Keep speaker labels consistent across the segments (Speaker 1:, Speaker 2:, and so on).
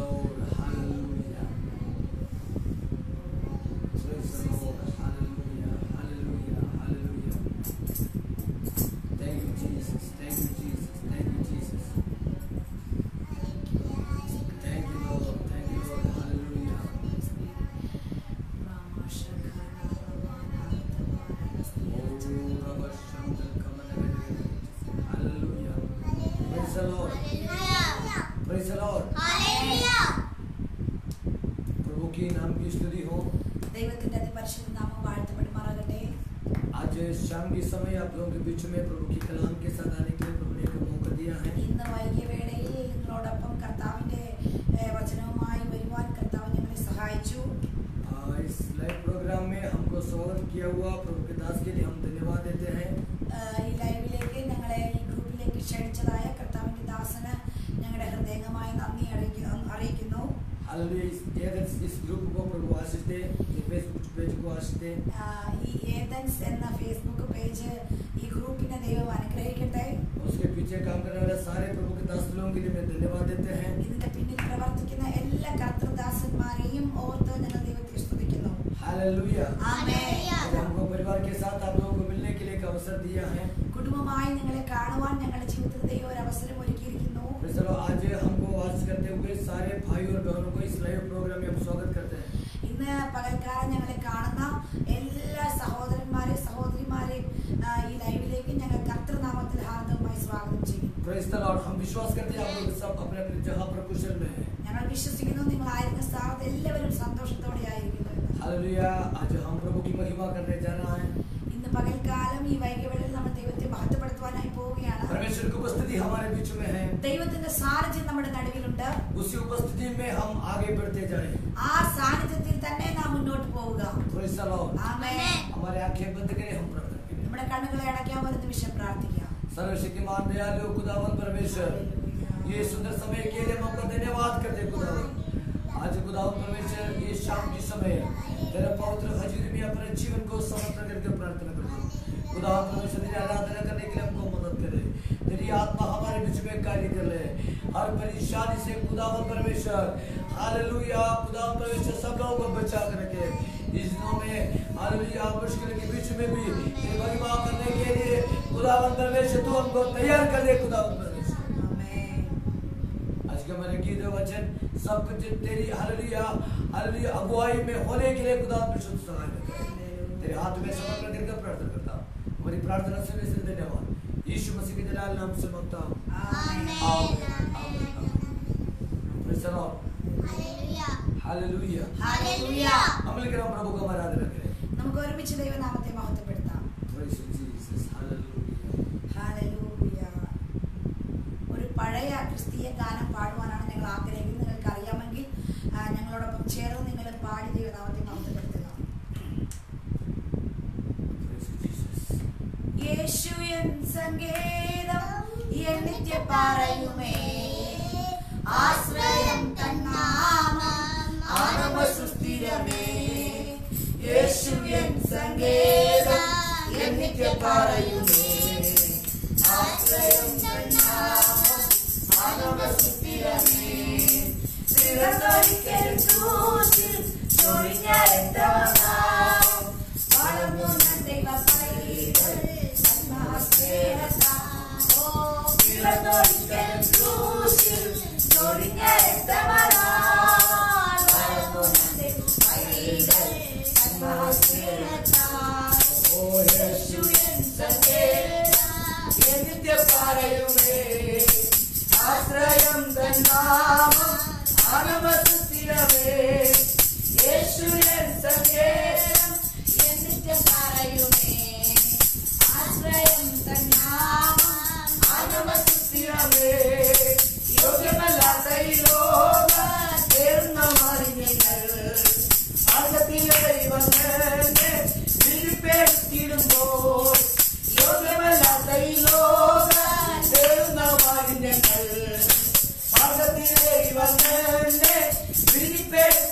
Speaker 1: Lord. Hallelujah. Praise the Lord. Hallelujah. Hallelujah. Hallelujah. Thank you, Jesus. Thank you, Jesus. Thank you, Jesus. Thank you, Lord. Thank you, Lord. Hallelujah. Oh, Rabba Shantal Kamanagari. Hallelujah. Praise the Lord. Praise the Lord. प्रभु की नाम की स्तुति हो
Speaker 2: ദൈവത്തിന്റെ അതിപരിശുദ്ധ നാമം വാഴ്ത്തപ്പെടുമാറാകട്ടെ
Speaker 1: आज शाम के समय आप लोगों के बीच में प्रभु की कलाम के साथ आने के लिए प्रभु ने एक मौका दिया है
Speaker 2: ഇന്ന് വൈകിയ വേളയിൽ നിങ്ങളോടൊപ്പം കർത്താവിന്റെ ഏഹ്, വചനവുമായി വരുവാൻ കർത്താവ് ഞങ്ങളെ സഹായിച്ചു
Speaker 1: आ, इस लाइव प्रोग्राम में हमको स्वागत किया हुआ प्रभु के दास के लिए हम धन्यवाद देते हैं
Speaker 2: ഏഹ്, ഈ ലൈവിലേക്ക് ഞങ്ങളെ ഈ ഗ്രൂപ്പിലേക്ക് ക്ഷണിച്ചതായ കർത്താവിന്റെ ദാസന് ഞങ്ങളുടെ ഹൃദയംഗമായ നന്ദി അറിയിക്കുന്നു അറിയിക്കുന്നു
Speaker 1: हालेलुया इस एथेंस इस ग्रुप को प्रभु आशीष दे ये फेसबुक पेज को आशीष दे
Speaker 2: ആഹ്, ഈ ഏതൻസ് എന്ന ഫേസ്ബുക്ക് പേജ് ഈ ഗ്രൂപ്പിനെ ദൈവം അനുഗ്രഹിക്കട്ടെ
Speaker 1: उसके पीछे काम करने वाले सारे प्रभु के दास लोगों के लिए मैं धन्यवाद देते हैं
Speaker 2: ഇതിന്റെ പിന്നിൽ പ്രവർത്തിക്കുന്ന എല്ലാ കർത്തൃദാസന്മാരെയും ഓർത്ത് ഞങ്ങൾ ദൈവത്തെ സ്തുതിക്കുന്നു
Speaker 1: हालेलुया
Speaker 2: ആമേൻ.
Speaker 1: आज हमको परिवार के साथ आप लोगों को मिलने के लिए एक अवसर दिया है
Speaker 2: കുടുംബമായി നിങ്ങളെ കാണുവാൻ ഞങ്ങളുടെ ജീവിതത്തിൽ ദൈവം ഒരു അവസരം ഒരുക്കിയിരിക്കുന്നു
Speaker 1: तो चलो आज हमको आशीष करते हुए सारे भाई और बहनों को इस लाइव प्रोग्राम में हम स्वागत करते हैं
Speaker 2: ഇന്ന് പകൽക്കാലം ഞങ്ങളെ കാണുന്ന എല്ലാ സഹോദരന്മാരെയും സഹോദരിമാരെയും ആ, ഈ ലൈവിലേക്ക് ഞങ്ങൾ കർത്തൃനാമത്തിൽ ഹാർദവമായി സ്വാഗതം ചെയ്യും
Speaker 1: प्रेज द लॉर्ड हम विश्वास करते हैं आप लोग सब अपने अपने जगह पर कुशल में हैं
Speaker 2: ഞങ്ങൾ വിശ്വസിക്കുന്നു നിങ്ങളായിരിക്കുന്ന സ്ഥാനത്ത് എല്ലാവരും സന്തോഷത്തോടെ ആയിരിക്കുന്നു എന്ന്.
Speaker 1: हालेलुया आज हम प्रभु की महिमा करने जाना है
Speaker 2: ഇന്ന് പകൽക്കാലം ഈ വൈകിയവേളയിൽ നമ്മൾ ദൈവത്തെ മഹത്വപ്പെടുത്തുവാനായി പോവുകയാണ്
Speaker 1: परमेश्वर की उपस्थिति हमारे बीच में है
Speaker 2: ദൈവത്തിന്റെ സാന്നിധ്യം നമ്മുടെ നടുവിലുണ്ട്
Speaker 1: उसी उपस्थिति में हम आगे बढ़ते जाएं
Speaker 2: ആ സാന്നിധ്യത്തിൽ തന്നെ നാം മുന്നോട്ട് പോവുക
Speaker 1: प्रेज द लॉर्ड
Speaker 2: ആമേൻ
Speaker 1: हमारे आंखें बंद करें हम प्रार्थना करें
Speaker 2: നമ്മുടെ കണ്ണുകളെ അടയ്ക്കാൻ ഒരു നിമിഷം പ്രാർത്ഥിക്കാം
Speaker 1: सर्वशक्तिमान दयालु खुदावन परमेश्वर ये सुंदर समय के लिए हम आपका धन्यवाद करते हैं खुदावन आज खुदावन परमेश्वर ये शाम के समय तेरे पवित्र हजूरी में अपने जीवन को समर्पण करके प्रार्थना करते हैं खुदावन परमेश्वर तेरी आराधना करने के लिए हमको मदद करे तेरी आत्मा हमारे बीच में कार्य कर ले हर परेशानी से खुदावन परमेश्वर हालेलुया खुदावन परमेश्वर सब लोगों को बचा कर रखे इस दिनों में हालेलुया मुश्किल के बीच में भी तेरी महिमा करने के लिए खुदावन परमेश्वर तू हमको तैयार कर दे खुदावन परमेश्वर
Speaker 2: ആമേൻ
Speaker 1: आज का मैंने गीत और वचन सब कुछ तेरी हालेलुया हालेलुया अगुवाई में होने के लिए खुदा विशुद्ध सहाय करे तेरे हाथ में समर्पण करके प्रार्थना करता हूँ हमारी प्रार्थना से से धन्यवाद यीशु मसीह के जलाल नाम से मांगता हूँ
Speaker 2: ആമേൻ
Speaker 1: आमीन आमीन आमीन Praise the Lord. Hallelujah.
Speaker 2: Hallelujah
Speaker 1: हम मिलकर हम प्रभु को आराधना करें
Speaker 2: നമുക്ക് ഒരുമിച്ച് ദൈവനാമത്തെ മഹത്വപ്പെടുത്താം
Speaker 1: Praise you, Jesus. Hallelujah.
Speaker 2: Hallelujah ഒരു പഴയ ക്രിസ്തീയ ഗാനം പാടുവാനാണ് ഞങ്ങൾ ആഗ്രഹിക്കുന്നത് നിങ്ങൾക്ക് അറിയാമെങ്കിൽ ആ, ഞങ്ങളോടൊപ്പം ചേർന്ന് നിങ്ങൾ പാടി ദൈവനാമത്തെ മഹത്വപ്പെടുത്തുക
Speaker 1: Praise you, Jesus.
Speaker 2: യേശു എൻ സങ്കേതം എൻ നിത്യ പറയുമേ ആശ്രയം തന്നാമം ആനമ സുസ്ഥിരമേ യേശു എൻ സങ്കേതം എൻ നിത്യ പറയുമേ ആശ്രയം തന്നാമം ആനമ സുസ്ഥിരമേ പിറന്നൊരിക്കൽ ക്രൂശിൽ ചൊരിഞ്ഞ രക്തമതാം വളർന്നു ഞാൻ ദൈവ പൈതൽ സ്നേഹത്താൽ ഓ പിറന്നൊരിക്കൽ ക്രൂശിൽ ചൊരിഞ്ഞ രക്തമതാൽ വളർന്നു ഞാൻ ദൈവ പൈതൽ സ്നേഹത്താൽ
Speaker 1: ഓ യേശു
Speaker 2: യേശു എൻ സങ്കേതം എൻ നിത്യ പറയുമേ ആശ്രയം തന്നാമം ആനമസുസ്ഥിരമേ യേശു എൻ സങ്കേതം എൻ നിത്യ പറയുമേ ആശ്രയം തന്നാമം ആനമസുസ്ഥിരമേ യോഗ്യമല്ലാത്ത ഈ ലോക തേർന്ന മറിഞ്ഞങ്ങൾ ആകത്തിലെ ദൈവങ്ങളെ വിരിപ്പെടുത്തിയിടുമ്പോൾ യോഗ്യമല്ലാത്ത ഈ ലോക തേർന്ന മാലിന്യങ്ങൾ മാർഗത്തിലെ ദൈവങ്ങളെ വിരിപ്പെടുത്തി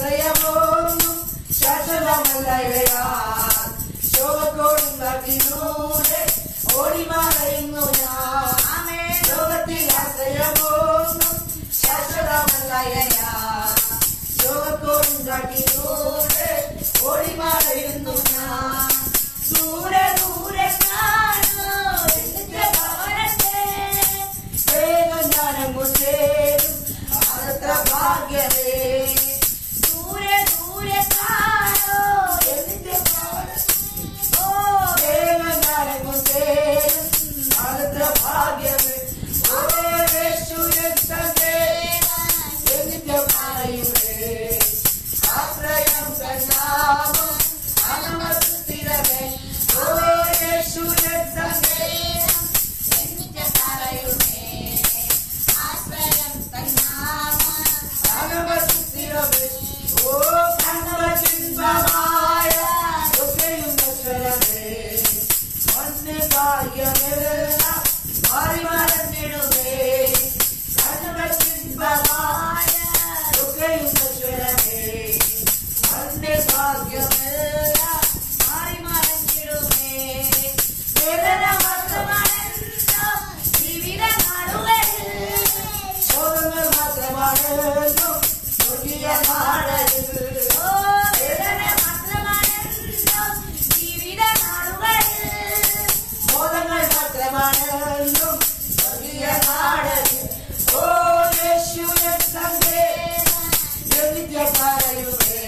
Speaker 3: ആശ്രയമൊന്നും ശാശ്വതമല്ലവയാ ശോകോടുന്നതിലൂടെ ഓടി മറയുന്നു ഞാൻ ലോകത്തിൽ ആശ്രയമൊന്നും ശാശ്വതമല്ലവയാ ശോകോടുന്നതിലൂടെ ഓടി മറയുന്നു ഞാൻ ദൂരെ ദൂരെ കാണോ എന്നിട്ട് ഭവനത്തെ വേഗം ഞാനങ്ങു ചേരും അത്ര ഭാഗ്യമേ ദൂരെ ദൂരെ കാണോ എന്നിട്ട് ഓ വേഗം ഞാനങ്ങു ചേരും അത്ര ഭാഗ്യമേ ഓ യേശുവിൻ സങ്കേതം എന്നിട്ട് പറയുമേ ആശ്രയം തന്നാമം അനവസ്ഥിരമേ ഓ യേശുവിൻ സങ്കേതം എന്നിട്ട് പറയുമേ ആശ്രയം തന്നാമം അനവസ്ഥിരമേ ഓ കണ്ണുള്ള ഒക്കെയുള്ള സ്വരമേ മണ്ണ് ഭാഗ്യമെല്ലാം മാറി മറന്നിടുമേ കണ്ണുകൾ ചിന്തമായ ഒക്കെയുള്ള സ്വരമേ മണ്ണ് ഭാഗ്യമെല്ലാം മാറി മറന്നിടുമേ വേദന മാത്രമാണെന്നോ ജീവിത നാളുകളിൽ ശോകങ്ങൾ മാത്രമാണെന്നോ സ്വർഗീയ നാടകത്തിൽ ഓ വേദന മാത്രമാണെന്നോ ജീവിത നാളുകളിൽ ബോധങ്ങൾ മാത്രമാണെന്നും സ്വർഗീയ നാടകത്തിൽ ഓ യേശുവിൻ സങ്കേതം എന്നിട്ട് പറയുമേ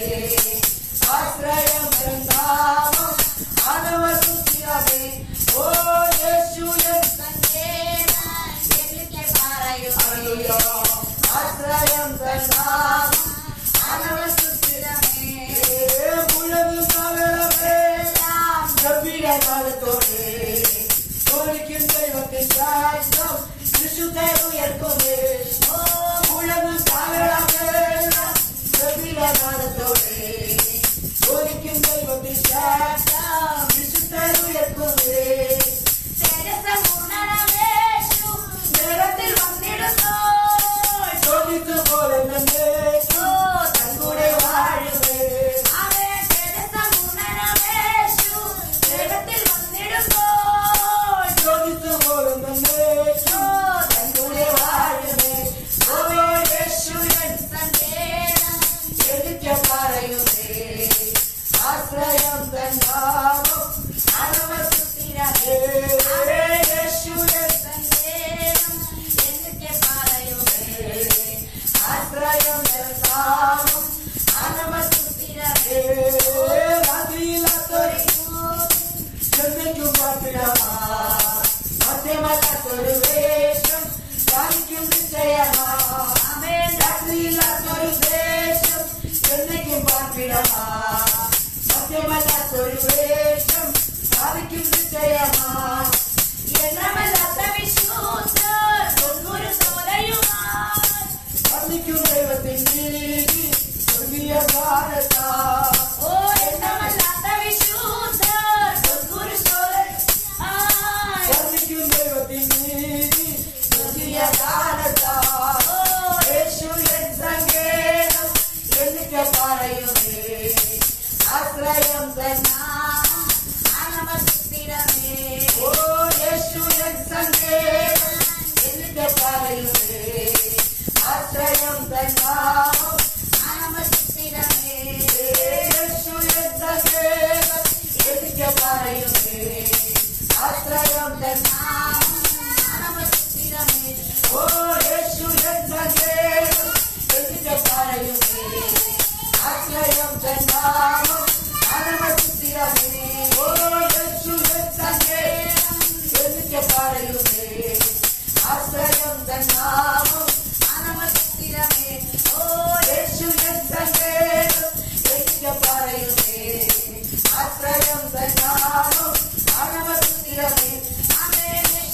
Speaker 3: ആശ്രയം എന്താമം അനവസുസ്ഥിരമേ ഓ യേശുവിൻ സങ്കേതം എന്നിട്ട് പറയുമേ ആശ്രയം എന്താമം അനവസുസ്ഥിരമേ മുഴങ്ങും പകരമെല്ലാം ഗംഭീരകാലത്തോടെ തോന്നിക്കും ദൈവത്തിൻ ശാസ്ത്രം വിശുദ്ധ ഉയർത്തുമേ ഓ മുഴങ്ങും പകരമെല്ലാം ഗംഭീരകാലത്തോടെ തോന്നിക്കും ദൈവത്തിൻ ശാസ്ത്രം വിശുദ്ധ ഉയർത്തുമേ നേരത്തിൽ വന്നിടുന്നു ചോദിച്ചു പോലെ നന്നേറ്റു തന്നൂടെ വാഴുവേ ചോദിച്ചു പോലെ നന്നേറ്റു തന്നൂടെ വാഴുവേ ഓ യേശുവൻ എനിക്ക് പറയുമേ ആശ്രയം തന്നാമം അനവസുസ്ഥിരമേ യേശുവൻ ആശ്രയം തന്നാമം അനവസുസ്ഥിരമേ രാത്രിയില്ലാത്തൊരു ചെന്നൈക്കും പാട്ടിടമാ മധ്യമല്ലാത്തൊരു വേഷം കാണിക്കും നിശ്ചയമാ രാത്രിയില്ലാത്തൊരു ദേശം ചെന്നൈക്കും പാട്ടിടമാ മധ്യമല്ലാത്തൊരു വേഷം കാണിക്കും നിശ്ചയമാ വർണ്ണിക്കും ദൈവത്തിൻ നീതി സ്വർഗീയ ഭാരതാ വർണ്ണിക്കും ദൈവത്തിൻ നീതി സ്വർഗീയ ഭാരതാ യേശുവിൻ സങ്കേതം എന്നിട്ട് പറയുമേ ആശ്രയം തന്നാമം ഓ യേശുവിൻ സങ്കേതം എന്നിട്ട് പറയുമേ ആശ്രയം തന്നാമം യേശുവിൻ സങ്കേതം എന്നിട്ട് പറയുമേ ആശ്രയം തന്നാമം ഓ യേശുവിൻ സങ്കേതം എന്നിട്ട് പറയുമേ ആശ്രയം തന്നാമം അനവസ്ഥിരമേ ഓ യേശുവിൻ സങ്കേതം എന്നിട്ട് പറയുമേ ആശ്രയം തന്നാമം ഓ യേശുവിൻ സങ്കേതം എന്നിട്ട് പറയുമേ ആശ്രയം തന്നാമം അനവസ്ഥിരമേ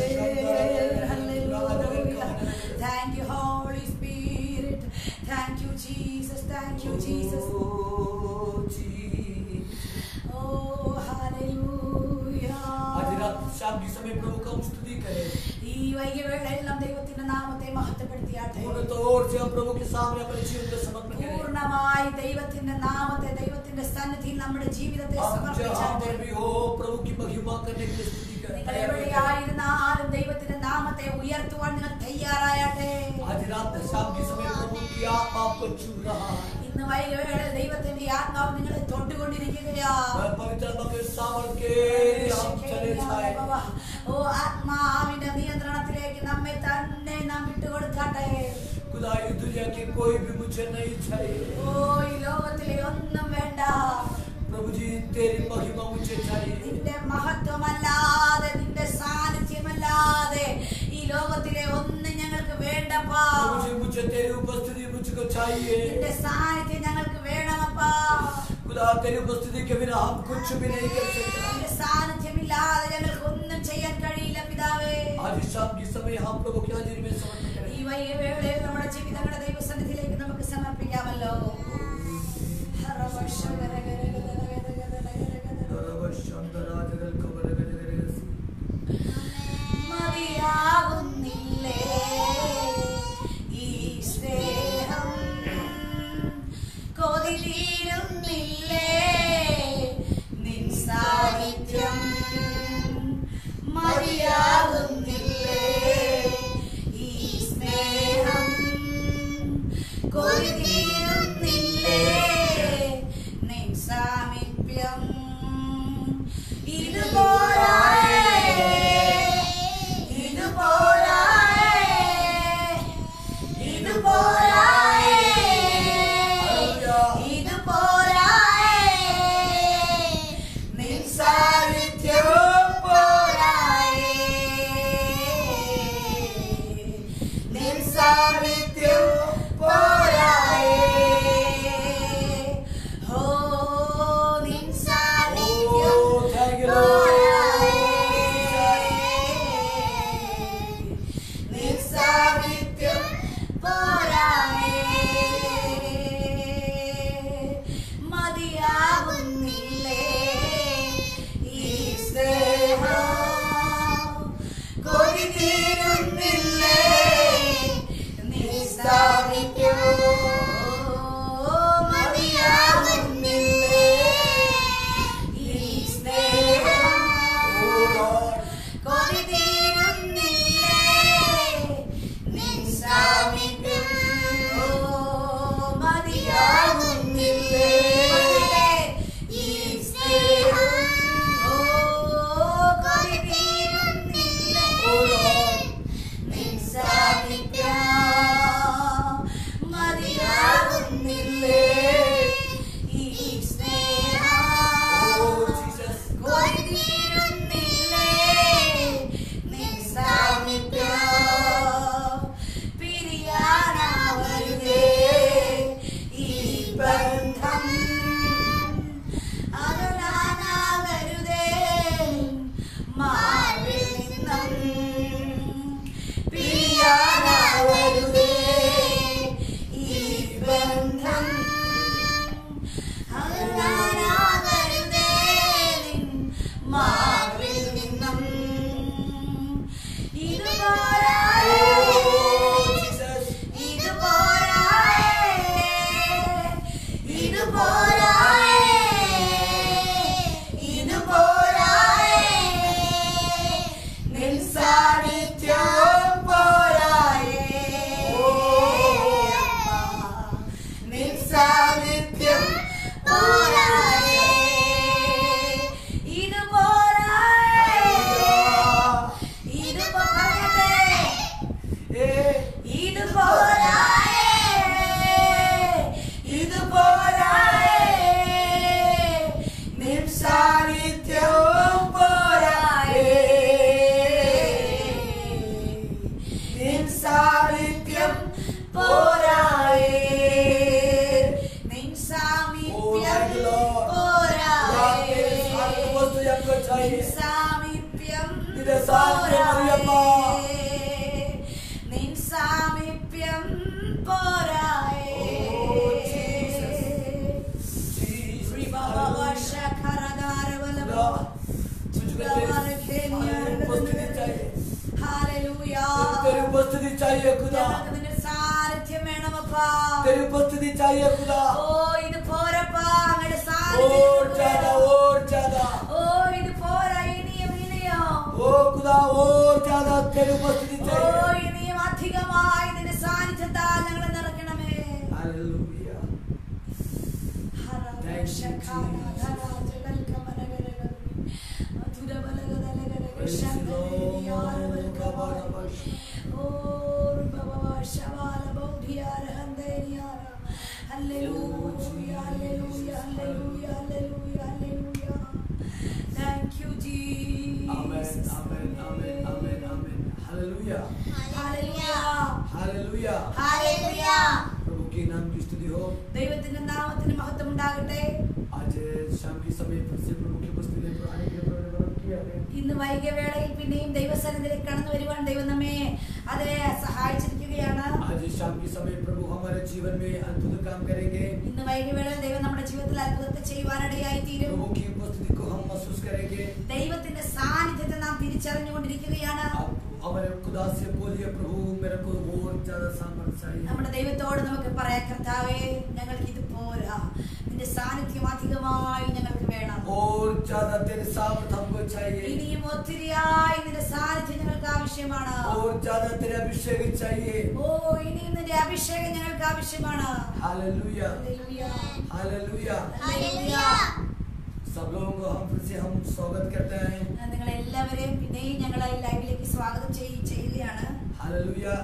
Speaker 2: Hallelujah. Thank you, Holy Spirit. Thank you, Jesus. Thank you, Jesus.
Speaker 1: Oh, Jesus.
Speaker 2: Oh, hallelujah.
Speaker 1: आज रात शाम के समय प्रभु का हम स्तुति करें
Speaker 2: ഈ വൈകിയ വേളയെല്ലാം ദൈവത്തിന്റെ നാമത്തെ മഹത്വപ്പെടുത്തിയാട്ടെ
Speaker 1: पूर्ण तौर से हम प्रभु के सामने अपने जीवन को समर्पण करें
Speaker 2: പൂർണ്ണമായി ദൈവത്തിന്റെ നാമത്തെ ദൈവത്തിന്റെ സന്നിധിയിൽ നമ്മുടെ ജീവിതത്തെ
Speaker 1: हम जहाँ
Speaker 2: സമർപ്പിച്ചാട്ടെ
Speaker 1: पर भी हो प्रभु की महिमा करने के लिए स्तुति
Speaker 2: നിങ്ങൾ
Speaker 1: करें
Speaker 2: എവിടെയായിരുന്നാലും ദൈവത്തിന്റെ നാമത്തെ ഉയർത്തുവാൻ നിങ്ങൾ തയ്യാറായാട്ടെ
Speaker 1: आज रात शाम के समय प्रभु की आत्मा आपको छू रहा है
Speaker 2: ഇന്ന് വൈകിയ വേളയിൽ ദൈവത്തിന്റെ ആത്മാവ് നിങ്ങളെ തൊട്ടുകൊണ്ടിരിക്കുകയാ
Speaker 1: मैं पवित्र आत्मा के सामर्थ के लिए हम चले जाए
Speaker 2: ഓ ആത്മാവിന്റെ നിയന്ത്രണത്തിലേക്ക് നമ്മെ തന്നെ നാം വിട്ടുകൊടുക്കാട്ടെ
Speaker 1: खुदा ये दुनिया की कोई भी मुझे नहीं चाहिए
Speaker 2: ഓ ഈ ലോകത്തിലെ ഒന്നും വേണ്ട
Speaker 1: प्रभु जी तेरी महिमा मुझे चाहिए
Speaker 2: നിന്റെ മഹത്വമല്ലാതെ നിന്റെ സാന്നിധ്യമല്ലാതെ ഈ ലോകത്തിലെ ഒന്നും ഞങ്ങൾക്ക് വേണ്ടപ്പാ
Speaker 1: प्रभु जी मुझे तेरी उपस्थिति मुझको चाहिए
Speaker 2: നിന്റെ സാന്നിധ്യം ഞങ്ങൾക്ക് വേണമപ്പാ
Speaker 1: खुदा तेरी उपस्थिति के बिना हम कुछ भी नहीं कर सकते
Speaker 2: നിന്റെ സാന്നിധ്യമില്ലാതെ ഞങ്ങൾക്ക് ഒന്നും ചെയ്യാൻ കഴിയില്ല പിതാവേ
Speaker 1: आज शाम के समय हम प्रभु की हाजिरी में समर्पण
Speaker 2: ഈ
Speaker 1: करें
Speaker 2: വൈകിയ വേളയിൽ നമ്മുടെ ജീവിതങ്ങളുടെ ദൈവസന്നിധിയിലേക്ക് നമുക്ക് സമർപ്പിക്കാമല്ലോ മതിയാകുന്നില്ലേ ഈ സ്നേഹം കൊതി തീരുന്നില്ലേ നിൻ സാന്നിധ്യം മതിയാകുന്നില്ലേ ഈ സ്നേഹം കൊതി തീരുന്നില്ലേ നിൻ സാമീപ്യം ഇതുപോരായേ ഇതുപോരായേ ഇതുപോരായേ ഇതുപോരായേ നിൻ സാന്നിധ്യം പോരായേ നിൻ സാന്നിധ്യം പോരായേ ഹോ നിൻ സാന്നിധ്യം
Speaker 1: Oh, thank you, Lord.
Speaker 2: നിൻ സാന്നിധ്യം പോരായേ മതിയാകുന്നില്ലേ ഈ സ്നേഹം കൊതി തീരുന്നില്ലേ നീ സാധിക്കോ മതിയാകുന്നില്ലേ ഈ സ്നേഹം
Speaker 1: Oh Lord,
Speaker 2: കൊതി തീരുന്നില്ലേ നിൻ സാമീപ്യം ഓ മതിയാകുന്നില്ലേ ഈ സ്നേഹം ഓ കൊതി തീരുന്നില്ലേ
Speaker 1: oh Lord, चाहिए खुदा
Speaker 2: ഞങ്ങൾക്ക് നിന്റെ സാന്നിധ്യം വേണമപ്പാ
Speaker 1: तेरी उपस्थिति चाहिए खुदा
Speaker 2: ഓ ഇത് പോരപ്പാ അങ്ങയുടെ
Speaker 1: और
Speaker 2: സാന്നിധ്യം
Speaker 1: ज्यादा
Speaker 2: വേണം.
Speaker 1: और ज्यादा
Speaker 2: ഓ ഇത് പോരാ ഇനിയും ഇനിയും
Speaker 1: ओ खुदा और ज्यादा तेरी उपस्थिति
Speaker 2: ഓ
Speaker 1: चाहिए
Speaker 2: ഇനിയും അധികമായി നിന്റെ സാന്നിധ്യത്താൽ ഞങ്ങളെ നിറയ്ക്കണമേ
Speaker 1: hallelujah Thank you, Praise the Lord.
Speaker 2: Thank you,
Speaker 1: amen
Speaker 2: Jesus.
Speaker 1: Amen amen amen amen hallelujah
Speaker 2: Hallelujah.
Speaker 1: Hallelujah
Speaker 2: Hallelujah.
Speaker 1: प्रभु के नाम की स्तुति हो
Speaker 2: ദൈവത്തിന്റെ നാമത്തിന് മഹത്വം ഉണ്ടാകട്ടെ
Speaker 1: आज शाम के समय फिर से प्रभु की उपस्थिति में आने के लिए प्रभु ने वरदान किया है
Speaker 2: ഇന്ന് വൈകിയ വേളയിൽ പിന്നെയും ദൈവസന്നിധിയിലേക്ക് കടന്നു വരുവാൻ ദൈവം നമ്മെ അതെ സഹായിച്ചിരിക്കുകയാണ്
Speaker 1: आज शाम के समय प्रभु हमारे जीवन में अद्भुत काम करेंगे
Speaker 2: ഇന്ന് വൈകിയ വേളയിൽ ദൈവം നമ്മുടെ ജീവിതത്തിൽ അത്ഭുതത്തെ ചെയ്യുവാനിടയായി തീരും
Speaker 1: प्रभु की उपस्थिति को हम महसूस करेंगे
Speaker 2: ദൈവത്തിന്റെ സാന്നിധ്യത്തെ നാം തിരിച്ചറിഞ്ഞുകൊണ്ടിരിക്കുകയാണ്
Speaker 1: आप हमारे खुदा से बोलिए प्रभु मेरे को और ज्यादा सामर्थ्य चाहिए
Speaker 2: നമ്മുടെ ദൈവത്തോട് നമുക്ക് പറയാം കർത്താവേ ഞങ്ങൾക്ക് ഇത് പോരാ നിന്റെ സാന്നിധ്യം അധികമായി ഞങ്ങൾക്ക് വേണം
Speaker 1: और ज्यादा तेरे सामर्थ्य हमको चाहिए
Speaker 2: ഇനിയും ഒത്തിരിയായി നിന്റെ സാന്നിധ്യം ഞങ്ങൾക്ക് ആവശ്യമാണ്
Speaker 1: और ज्यादा तेरे अभिषेक चाहिए
Speaker 2: ഓ ഇനിയും നിന്റെ അഭിഷേകം ഞങ്ങൾക്ക് ആവശ്യമാണ്
Speaker 1: हालेलुया
Speaker 2: ഹല്ലേലൂയ.
Speaker 1: Hallelujah
Speaker 2: hallelujah.
Speaker 1: सब लोगों को हम फिर से हम स्वागत करते हैं
Speaker 2: നിങ്ങൾ എല്ലാവരെയും പിന്നെയും ഞങ്ങൾ ഈ ലൈവിലേക്ക് സ്വാഗതം ചെയ്യ- ചെയ്യുകയാണ്
Speaker 1: हालेलुया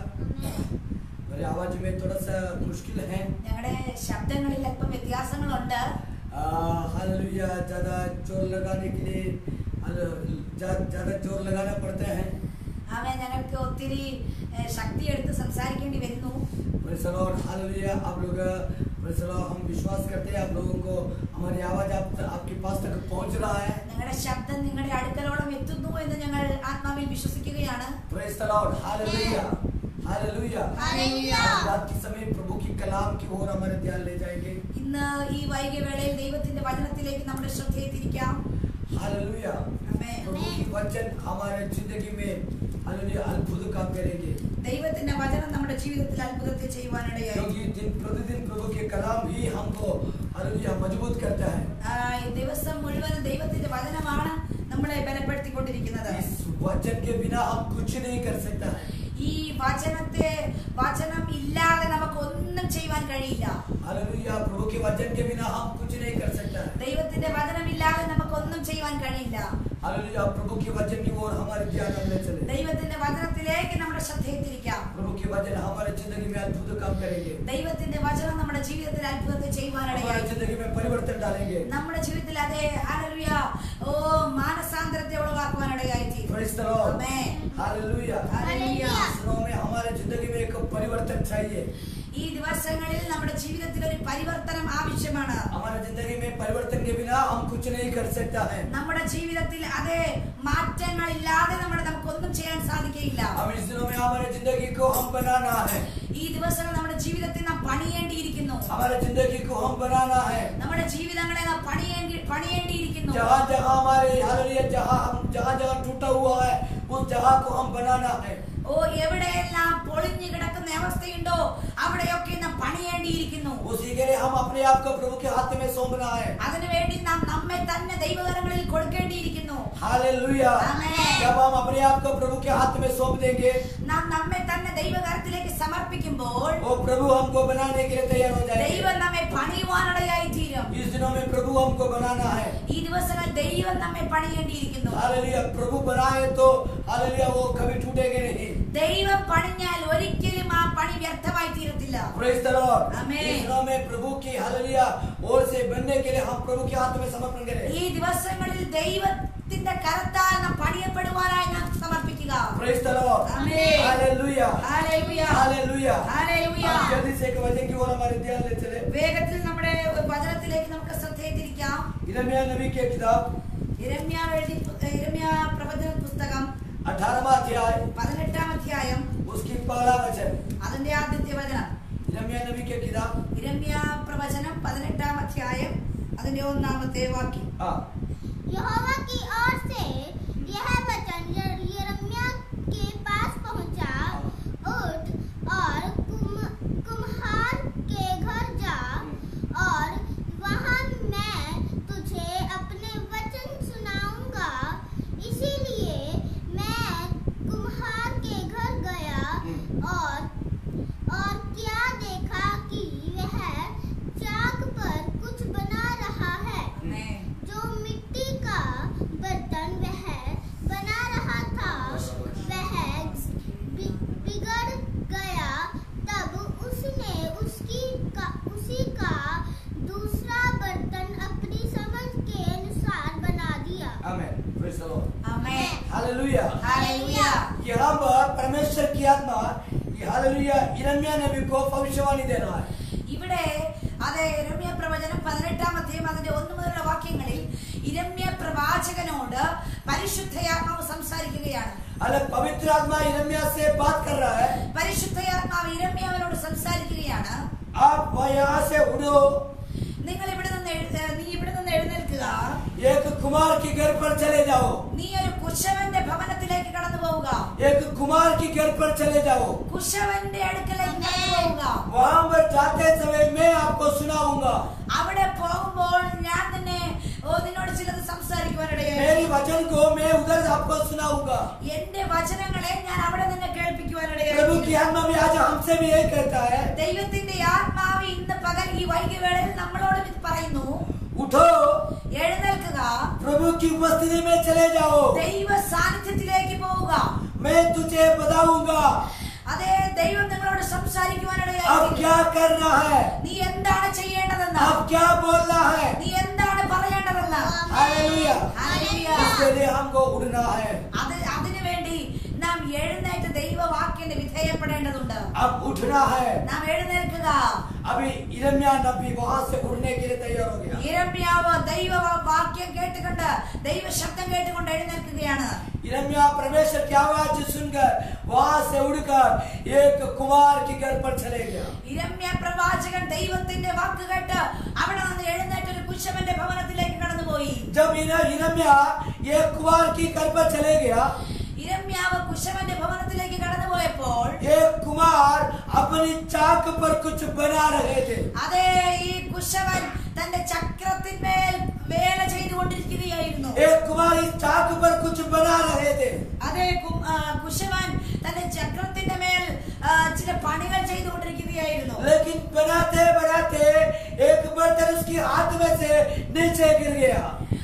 Speaker 1: मेरी आवाज में थोड़ा सा मुश्किल है
Speaker 2: ഞങ്ങളുടെ ശബ്ദങ്ങളിൽ അല്പം വ്യത്യാസങ്ങളുണ്ട്
Speaker 1: आ, हालेलुया ज्यादा जोर लगाने के लिए हाले- ज्या- ज्यादा जोर लगाना पड़ता है
Speaker 2: അവൻ ഞങ്ങൾക്ക് ഒത്തിരി ഏ, ശക്തിയെടുത്ത് സംസാരിക്കേണ്ടി വരുന്നു
Speaker 1: Praise the Lord, हालेलुया आप लोग praise the Lord, हम विश्वास करते हैं आप लोगों को हमारी आवाज आप आपके पास तक पहुंच रहा है
Speaker 2: ഞങ്ങളുടെ ശബ്ദം നിങ്ങളുടെ അടുക്കലോളം എത്തുന്നു എന്ന് ഞങ്ങൾ ആത്മാവിൽ വിശ്വസിക്കുകയാണ്
Speaker 1: praise the Lord hallelujah hallelujah
Speaker 2: hallelujah.
Speaker 1: आज रात के समय प्रभु की कलाम की ओर हमारे ध्यान ले जाएंगे
Speaker 2: ഇന്ന് ഈ വൈകിയ വേളയിൽ ദൈവത്തിന്റെ വചനത്തിലേക്ക് നമ്മുടെ ശ്രദ്ധയെ തിരിക്കാം
Speaker 1: हालेलुया
Speaker 2: ആമേൻ.
Speaker 1: प्रभु की वचन हमारे जिंदगी में हालेलुया अद्भुत काम करेंगे
Speaker 2: ദൈവത്തിന്റെ വചനം നമ്മുടെ ജീവിതത്തിൽ അത്ഭുതത്തെ ചെയ്യുവാനിടയായി
Speaker 1: क्योंकि दिन प्रतिदिन प्रभु के कलाम ही हमको हालेलुया मजबूत करता है
Speaker 2: ആ, ഈ ദിവസം മുഴുവനും ദൈവത്തിന്റെ വചനമാണ് നമ്മളെ ബലപ്പെടുത്തിക്കൊണ്ടിരിക്കുന്നത്
Speaker 1: इस वचन के बिना हम कुछ नहीं कर सकता है
Speaker 2: ഈ വചനത്തെ വചനം ഇല്ലാതെ നമുക്ക് ഒന്നും ചെയ്യുവാൻ കഴിയില്ല
Speaker 1: हालेलुया प्रभु के वचन के बिना हम कुछ नहीं कर सकता है
Speaker 2: ദൈവത്തിന്റെ വചനമില്ലാതെ നമുക്ക് ഒന്നും ചെയ്യുവാൻ കഴിയില്ല
Speaker 1: हालेलुया प्रभु के वचन की ओर हमारे ध्यान हम ले चले
Speaker 2: ദൈവത്തിന്റെ വചനത്തിലേക്ക് നമ്മുടെ ശ്രദ്ധയെ തിരിക്കാം
Speaker 1: प्रभु के वचन हमारे जिंदगी में अद्भुत काम करेंगे
Speaker 2: ദൈവത്തിന്റെ വചനം നമ്മുടെ ജീവിതത്തിൽ അത്ഭുതത്തെ
Speaker 1: हमारे
Speaker 2: ചെയ്യുവാനിടയായി
Speaker 1: जिंदगी में परिवर्तन डालेंगे
Speaker 2: നമ്മുടെ ജീവിതത്തിൽ അതേ ഹല്ലേലൂയ ഓ മാനസാന്തരത്തെ ഉളവാക്കുവാനിടയായി തീരും
Speaker 1: Praise the Lord.
Speaker 2: Amen.
Speaker 1: Hallelujah
Speaker 2: hallelujah.
Speaker 1: इस दिनों में हमारे जिंदगी में एक परिवर्तन चाहिए
Speaker 2: ഈ ദിവസങ്ങളിൽ നമ്മുടെ ജീവിതത്തിൽ ഒരു പരിവർത്തനം ആവശ്യമാണ്
Speaker 1: हमारे जिंदगी में परिवर्तन के बिना हम कुछ नहीं कर सकता है
Speaker 2: നമ്മുടെ ജീവിതത്തിൽ അതേ മാറ്റങ്ങളില്ലാതെ നമ്മുടെ നമുക്കൊന്നും ചെയ്യാൻ സാധിക്കയില്ല
Speaker 1: हम इस दिनों में हमारे जिंदगी को हम बनाना है
Speaker 2: ഈ ദിവസങ്ങൾ നമ്മുടെ ജീവിതത്തിൽ നാം പണിയേണ്ടിയിരിക്കുന്നു
Speaker 1: हमारे जिंदगी को हम बनाना है
Speaker 2: നമ്മുടെ ജീവിതങ്ങളെ നാം പണിയേണ്ടി പണിയേണ്ടിയിരിക്കുന്നു
Speaker 1: जहाँ जहाँ हमारे हालेलुया जहाँ हम जहाँ जहाँ टूटा हुआ है उस जगह को हम बनाना है
Speaker 2: ഓ എവിടെയെല്ലാം പൊളിഞ്ഞു കിടക്കുന്ന അവസ്ഥയുണ്ടോ അവിടെയൊക്കെ നാം പണിയേണ്ടിയിരിക്കുന്നു
Speaker 1: उसी के लिए हम अपने आप को प्रभु के हाथ में सौंपना है
Speaker 2: അതിനുവേണ്ടി നാം നമ്മെ തന്നെ ദൈവകരങ്ങളിൽ കൊടുക്കേണ്ടിയിരിക്കുന്നു
Speaker 1: हालेलुया
Speaker 2: आमेन।
Speaker 1: जब हम अपने आप को प्रभु के हाथ में सौंप देंगे
Speaker 2: നാം നമ്മെ തന്നെ ദൈവകരത്തിലേക്ക് സമർപ്പിക്കുമ്പോൾ
Speaker 1: वो प्रभु हमको बनाने के लिए तैयार हो जाएंगे
Speaker 2: ദൈവം നമ്മെ പണിയുവാനിടയായി തീരും
Speaker 1: इस दिनों में प्रभु हमको बनाना है
Speaker 2: ഈ ദിവസങ്ങൾ ദൈവം നമ്മെ പണിയേണ്ടിയിരിക്കുന്നു
Speaker 1: हालेलुया प्रभु बनाए तो हालेलुया वो कभी टूटेंगे नहीं
Speaker 2: ദൈവം പണിഞ്ഞാൽ ഒരിക്കലും ആ പണി വ്യർത്ഥമായി തീരത്തില്ല
Speaker 1: प्रेज द लॉर्ड
Speaker 2: आमेन।
Speaker 1: इस दिनों में प्रभु की हालेलुया ओर से बनने के लिए हम प्रभु के हाथ में समर्पण करें
Speaker 2: ഈ ദിവസങ്ങളിൽ ദൈവത്തിന്റെ കരത്താൽ നാം പണിയപ്പെടുവാനായി നാം സമർപ്പിക്കുക
Speaker 1: praise the Lord
Speaker 2: amen.
Speaker 1: Hallelujah
Speaker 2: hallelujah.
Speaker 1: Hallelujah
Speaker 2: hallelujah.
Speaker 1: हम जल्दी से एक वचन की ओर हमारे ध्यान ले चले
Speaker 2: വേഗത്തിൽ നമ്മുടെ വചനത്തിലേക്ക് നമുക്ക് ശ്രദ്ധയെ തിരിക്കാം
Speaker 1: इरमिया नबी के किताब
Speaker 2: ഇരമ്യ എഴുതി ഇരമ്യ പ്രവചന പുസ്തകം
Speaker 1: 18वां अध्याय
Speaker 2: പതിനെട്ടാം അധ്യായം
Speaker 1: उसकी पहला वचन
Speaker 2: അതിന്റെ ആദ്യത്തെ വചനം
Speaker 1: इरमिया नबी के किताब
Speaker 2: ഇരമ്യ പ്രവചനം പതിനെട്ടാം അധ്യായം അതിന്റെ ഒന്നാമത്തെ വാക്യം
Speaker 1: हाँ
Speaker 4: यहोवा की ओर से यह वचन यिर्मयाह के पास पहुंचा उठ
Speaker 1: परमेश्वर की आत्मा ये हालेलुया इरमिया नबी को भविष्यवाणी देना है
Speaker 2: ഇവിടെ അതെ ഇരമ്യ പ്രവചനം പതിനെട്ടാം അധ്യായം അതിന്റെ ഒന്ന് മുതലുള്ള വാക്യങ്ങളിൽ ഇരമ്യ പ്രവാചകനോട് പരിശുദ്ധയാത്മാവ് സംസാരിക്കുകയാണ്
Speaker 1: अरे पवित्र आत्मा इरमिया से बात कर रहा है
Speaker 2: പരിശുദ്ധയാത്മാവ് ഇരമ്യാവിനോട് സംസാരിക്കുകയാണ്
Speaker 1: आप वह यहाँ से उड़ो
Speaker 2: നിങ്ങൾ ഇവിടെ നിന്ന് എഴുന്ന- നീ ഇവിടെ നിന്ന് എഴുന്നേൽക്കുക
Speaker 1: एक कुमार के घर पर चले जाओ
Speaker 2: നീ ഒരു കുശവന്റെ ഭവനത്തിലേക്ക് കടന്നു പോവുക
Speaker 1: एक कुमार के घर पर चले जाओ
Speaker 2: കുശവന്റെ അടുക്കലേക്ക് കടന്നു പോവുക
Speaker 1: वहां पर जाते समय मैं आपको सुनाऊंगा
Speaker 2: അവിടെ പോകുമ്പോൾ ഞാൻ തന്നെ ഓ നിന്നോട് ചിലത് സംസാരിക്കുവാനിടയായി
Speaker 1: मेरी वचन को मैं उधर आपको सुनाऊंगा
Speaker 2: എന്റെ വചനങ്ങളെ ഞാൻ അവിടെ നിന്ന്
Speaker 1: प्रभु की
Speaker 2: കേൾപ്പിക്കുവാനിടയായി
Speaker 1: आत्मा भी आज हमसे भी यही कहता है
Speaker 2: ദൈവത്തിന്റെ ആത്മാവ് ഇന്ന് പകൽ ഈ വൈകിവേളയിൽ നമ്മളോട് ഇത് പറയുന്നു
Speaker 1: उठो
Speaker 2: എഴുന്നേൽക്കുക
Speaker 1: प्रभु की उपस्थिति में चले जाओ
Speaker 2: ദൈവ സാന്നിധ്യത്തിലേക്ക് പോവുക
Speaker 1: मैं तुझे बताऊंगा
Speaker 2: അതെ ദൈവം നിങ്ങളോട്
Speaker 1: अब
Speaker 2: സംസാരിക്കുവാനിടയായി
Speaker 1: क्या करना है
Speaker 2: നീ എന്താണ് ചെയ്യേണ്ടതെന്ന്
Speaker 1: अब क्या बोलना है
Speaker 2: നീ എന്താണ് പറയേണ്ടതെന്ന്
Speaker 1: हालेलुया
Speaker 2: ഹല്ലേലൂയ.
Speaker 1: इसके लिए हमको उड़ना है
Speaker 2: അത് അതിനു വേണ്ടി നാം എഴുന്നേറ്റ് ദൈവവാക്യന് വിധേയപ്പെടേണ്ടതുണ്ട്
Speaker 1: अब उठना है
Speaker 2: നാം എഴുന്നേൽക്കുക
Speaker 1: अभी इरमिया नबी वहां से उड़ने के लिए तैयार हो गया
Speaker 2: ഇരമ്യാവ് ദൈവ വാക്യം കേട്ടുകൊണ്ട് ദൈവ ശബ്ദം കേട്ടുകൊണ്ട് എഴുന്നേൽക്കുകയാണ്
Speaker 1: इरमिया परमेश्वर की आवाज सुनकर वहां से उड़कर एक कुमार के घर पर चले गया
Speaker 2: ഇരമ്യ പ്രവാചകൻ ദൈവത്തിന്റെ വാക്ക് കേട്ട് അവിടെ നിന്ന് എഴുന്നേറ്റ് ഒരു കുശവന്റെ ഭവനത്തിലേക്ക് കടന്നുപോയി
Speaker 1: जब इर- इरमिया एक कुमार की घर पर चले गया
Speaker 2: ഇരമ്യാവ് കുശവന്റെ ഭവനത്തിലേക്ക് കടന്നുപോയപ്പോൾ
Speaker 1: एक कुमार अपनी चाक पर कुछ बना रहे थे
Speaker 2: അതേ ഈ കുശവൻ തന്റെ ചക്രത്തിന്മേൽ വേല ചെയ്തുകൊണ്ടിരിക്കുകയായിരുന്നു
Speaker 1: एक कुमार इस चाक पर कुछ बना रहे थे
Speaker 2: അതേ കു- ആ, കുശവൻ തന്റെ ചക്രത്തിന്റെ മേൽ ആ, ചില പണികൾ ചെയ്തുകൊണ്ടിരിക്കുകയായിരുന്നു
Speaker 1: लेकिन बनाते बनाते एक बर्तन उसकी हाथ में से नीचे गिर गया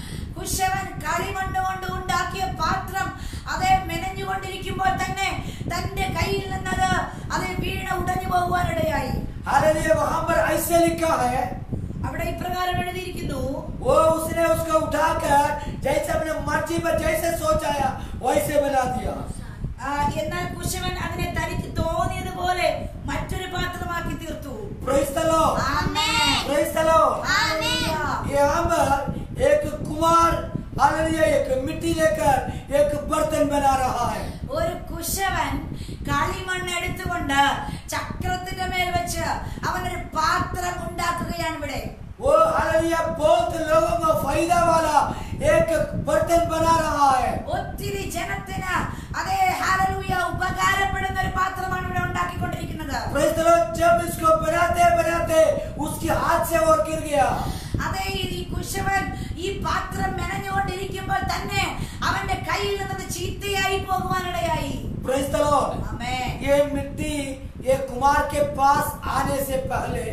Speaker 2: കുശവൻ കളിമണ്ണ് കൊണ്ട് ഉണ്ടാക്കിയ പാത്രം അതേ മെനഞ്ഞുകൊണ്ടിരിക്കുമ്പോൾ തന്നെ തന്റെ കയ്യിൽ നിന്നത് അതേ വീണ ഉടഞ്ഞു പോകുവാനിടയായി
Speaker 1: हालेलुया वहां पर ऐसे लिखा है
Speaker 2: അവിടെ ഇപ്രകാരം എഴുതിയിരിക്കുന്നു
Speaker 1: वो उसने उसको उठाकर जैसे अपने मर्जी पर जैसे सोचाया वैसे बना दिया
Speaker 2: ആ, എന്നാൽ കുശവൻ അതിനെ തനിക്ക് തോന്നിയതുപോലെ മറ്റൊരു പാത്രമാക്കി തീർത്തു
Speaker 1: Praise the Lord.
Speaker 2: Amen.
Speaker 1: Praise the Lord.
Speaker 2: Hallelujah.
Speaker 1: यहाँ पर एक कुमार हालेलुया एक मिट्टी लेकर एक बर्तन बना रहा है
Speaker 2: ഒരു കുശവൻ കളിമണ്ണ് എടുത്തുകൊണ്ട് ചക്രത്തിന്റെ മേൽ വെച്ച് അവനൊരു പാത്രം ഉണ്ടാക്കുകയാണ് ഇവിടെ
Speaker 1: वो हालेलुया बहुत लोगों को फायदा वाला एक बर्तन बना रहा है
Speaker 2: ഒത്തിരി ജനത്തിന് അതേ ഹാലലൂയ ഉപകാരപ്പെടുന്ന ഒരു പാത്രമാണ് ഇവിടെ ഉണ്ടാക്കിക്കൊണ്ടിരിക്കുന്നത്
Speaker 1: Praise the Lord. जब इसको बनाते बनाते उसके हाथ से वो गिर गया
Speaker 2: അതേ ഈ കുശവൻ ഈ പാത്രം മെനഞ്ഞുകൊണ്ടിരിക്കുമ്പോൾ തന്നെ അവന്റെ കയ്യിൽ നിന്നത് ചീത്തയായി പോകുവാനിടയായി
Speaker 1: Praise the Lord.
Speaker 2: ആമേൻ.
Speaker 1: ये मिट्टी ये कुमार के पास आने से पहले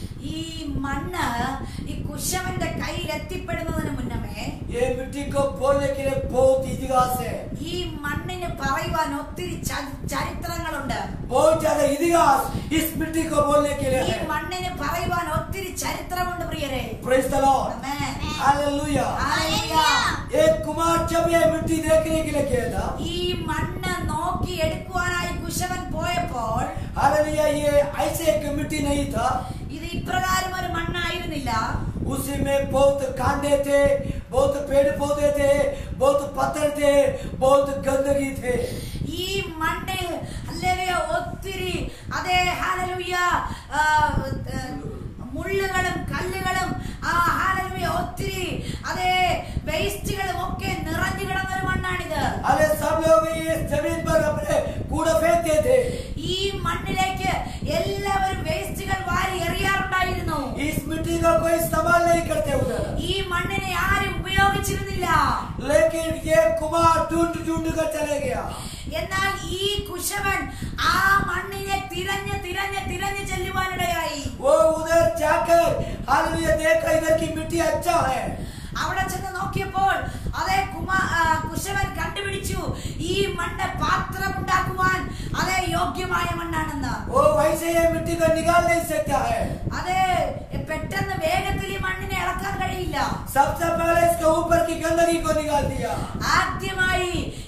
Speaker 2: ഈ മണ്ണ് ഈ കുശവന്റെ കയ്യിൽ എത്തിപ്പെടുന്നതിന് മുന്നമേ
Speaker 1: ये मिट्टी को बोलने के लिए बहुत इतिहास है
Speaker 2: ഈ മണ്ണിന് പറയുവാൻ ഒത്തിരി ച- ചരിത്രങ്ങളുണ്ട്
Speaker 1: बहुत ज्यादा इतिहास इस मिट्टी को बोलने के लिए
Speaker 2: ഈ
Speaker 1: है
Speaker 2: മണ്ണിന് പറയുവാൻ ഒത്തിരി ചരിത്രമുണ്ട് പ്രിയരെ
Speaker 1: Praise the Lord.
Speaker 2: Amen.
Speaker 1: Hallelujah.
Speaker 2: Hallelujah.
Speaker 1: एक कुमार जब ये मिट्टी देखने के लिए गया था
Speaker 2: ഈ മണ്ണ് നോക്കി എടുക്കുവാനായി കുശവൻ പോയപ്പോൾ
Speaker 1: हालेलुया ये ऐसे एक मिट्टी नहीं था
Speaker 2: ഇത് ഇപ്രകാരം ഒരു മണ്ണായിരുന്നില്ല
Speaker 1: उसी में बहुत कांडे थे बहुत पेड़ पौधे थे बहुत पत्थर थे बहुत गंदगी थे
Speaker 2: ഈ മണ്ണിൽ ഹല്ലേലൂയ ഒത്തിരി അതേ ഹാലലൂയ ആ, ആ, മുള്ളുകളും കല്ലുകളും ആ ഹാലലൂയ ഒത്തിരി അതേ വേസ്റ്റുകളും ഒക്കെ നിറഞ്ഞു കിടന്ന ഒരു മണ്ണാണിത്
Speaker 1: अरे सब लोग इस जमीन पर अपने कूड़ा फेंकते थे
Speaker 2: ഈ മണ്ണിലേക്ക് എല്ലാവരും വേസ്റ്റുകൾ വാരി എറിയാറുണ്ടായിരുന്നു
Speaker 1: इस मिट्टी का कोई इस्तेमाल नहीं करते उधर
Speaker 2: ഈ മണ്ണിനെ ആരും ഉപയോഗിച്ചിരുന്നില്ല
Speaker 1: लेकिन ये कुमार ढूंढ ढूंढ कर चले गया
Speaker 2: എന്നാൽ ഈ കുശവൻ ആ മണ്ണിനെ തിരഞ്ഞ് തിരഞ്ഞ് തിരഞ്ഞ് ചെല്ലുവാനിടയായി
Speaker 1: वो उधर जाकर हालेलुया देखा इधर की मिट्टी अच्छा है
Speaker 2: അവിടെ ചെന്ന് നോക്കിയപ്പോൾ അതേ കുമാ ആ, കുശവൻ കണ്ടുപിടിച്ചു ഈ മണ്ണ് പാത്രം ഉണ്ടാക്കുവാൻ അതേ യോഗ്യമായ മണ്ണാണെന്ന്
Speaker 1: वो वैसे ये मिट्टी को निकाल नहीं सकता है
Speaker 2: അതെ പെട്ടെന്ന് വേഗത്തിൽ ഈ മണ്ണിനെ ഇളക്കാൻ കഴിയില്ല
Speaker 1: सबसे पहले इसके ऊपर की गंदगी को निकाल दिया
Speaker 2: ആദ്യമായി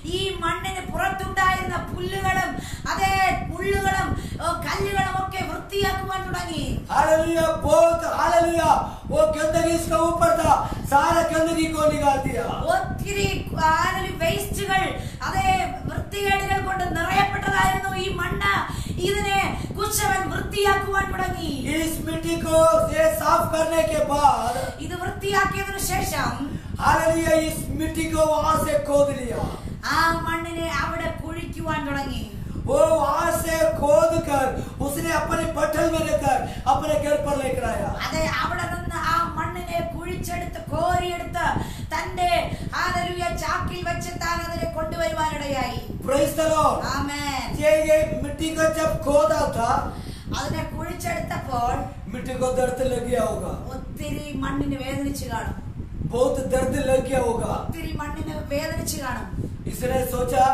Speaker 2: ഈ മണ്ണിന് പുറത്തുണ്ടായിരുന്ന പുല്ലുകളും അതേ മുള്ളുകളും ഓ, കല്ലുകളും ഒക്കെ വൃത്തിയാക്കുവാൻ തുടങ്ങി
Speaker 1: हालेलुया बहुत हालेलुया वो गंदगी इसका ऊपर था सारा गंदगी को निकाल दिया
Speaker 2: ഒത്തിരി വേസ്റ്റുകൾ അതേ വൃത്തികേടുകൾ കൊണ്ട് നിറയപ്പെട്ടതായിരുന്നു ഈ മണ്ണ് ഇതിനെ കുശവൻ വൃത്തിയാക്കുവാൻ തുടങ്ങി
Speaker 1: इस मिट्टी को ये साफ करने के बाद
Speaker 2: ഇത് വൃത്തിയാക്കിയതിനു ശേഷം
Speaker 1: हालेलुया इस मिट्टी को वहां से खोद लिया
Speaker 2: ആ മണ്ണിനെ അവിടെ കുഴിക്കുവാൻ തുടങ്ങി
Speaker 1: वो वहां से खोद कर उसने अपने बटल में लेकर अपने घर पर लेकर आया
Speaker 2: അതെ അവിടെ നിന്ന് ആ മണ്ണിനെ കുഴിച്ചെടുത്ത് കോരിയെടുത്ത് തന്റെ ഹാലലുയ ചാക്കിൽ വെച്ച് താൻ അതിനെ കൊണ്ടുവരുവാനിടയായി
Speaker 1: प्रेज द लॉर्ड
Speaker 2: ആമേൻ
Speaker 1: ये ये मिट्टी को जब खोदा था
Speaker 2: അതിനെ കുഴിച്ചെടുത്തപ്പോൾ
Speaker 1: मिट्टी को दर्द लग गया होगा
Speaker 2: ഒത്തിരി മണ്ണിന് വേദനിച്ചു കാണും
Speaker 1: बहुत दर्द लग गया होगा
Speaker 2: ഒത്തിരി മണ്ണിന് വേദനിച്ചു കാണും
Speaker 1: इसने सोचा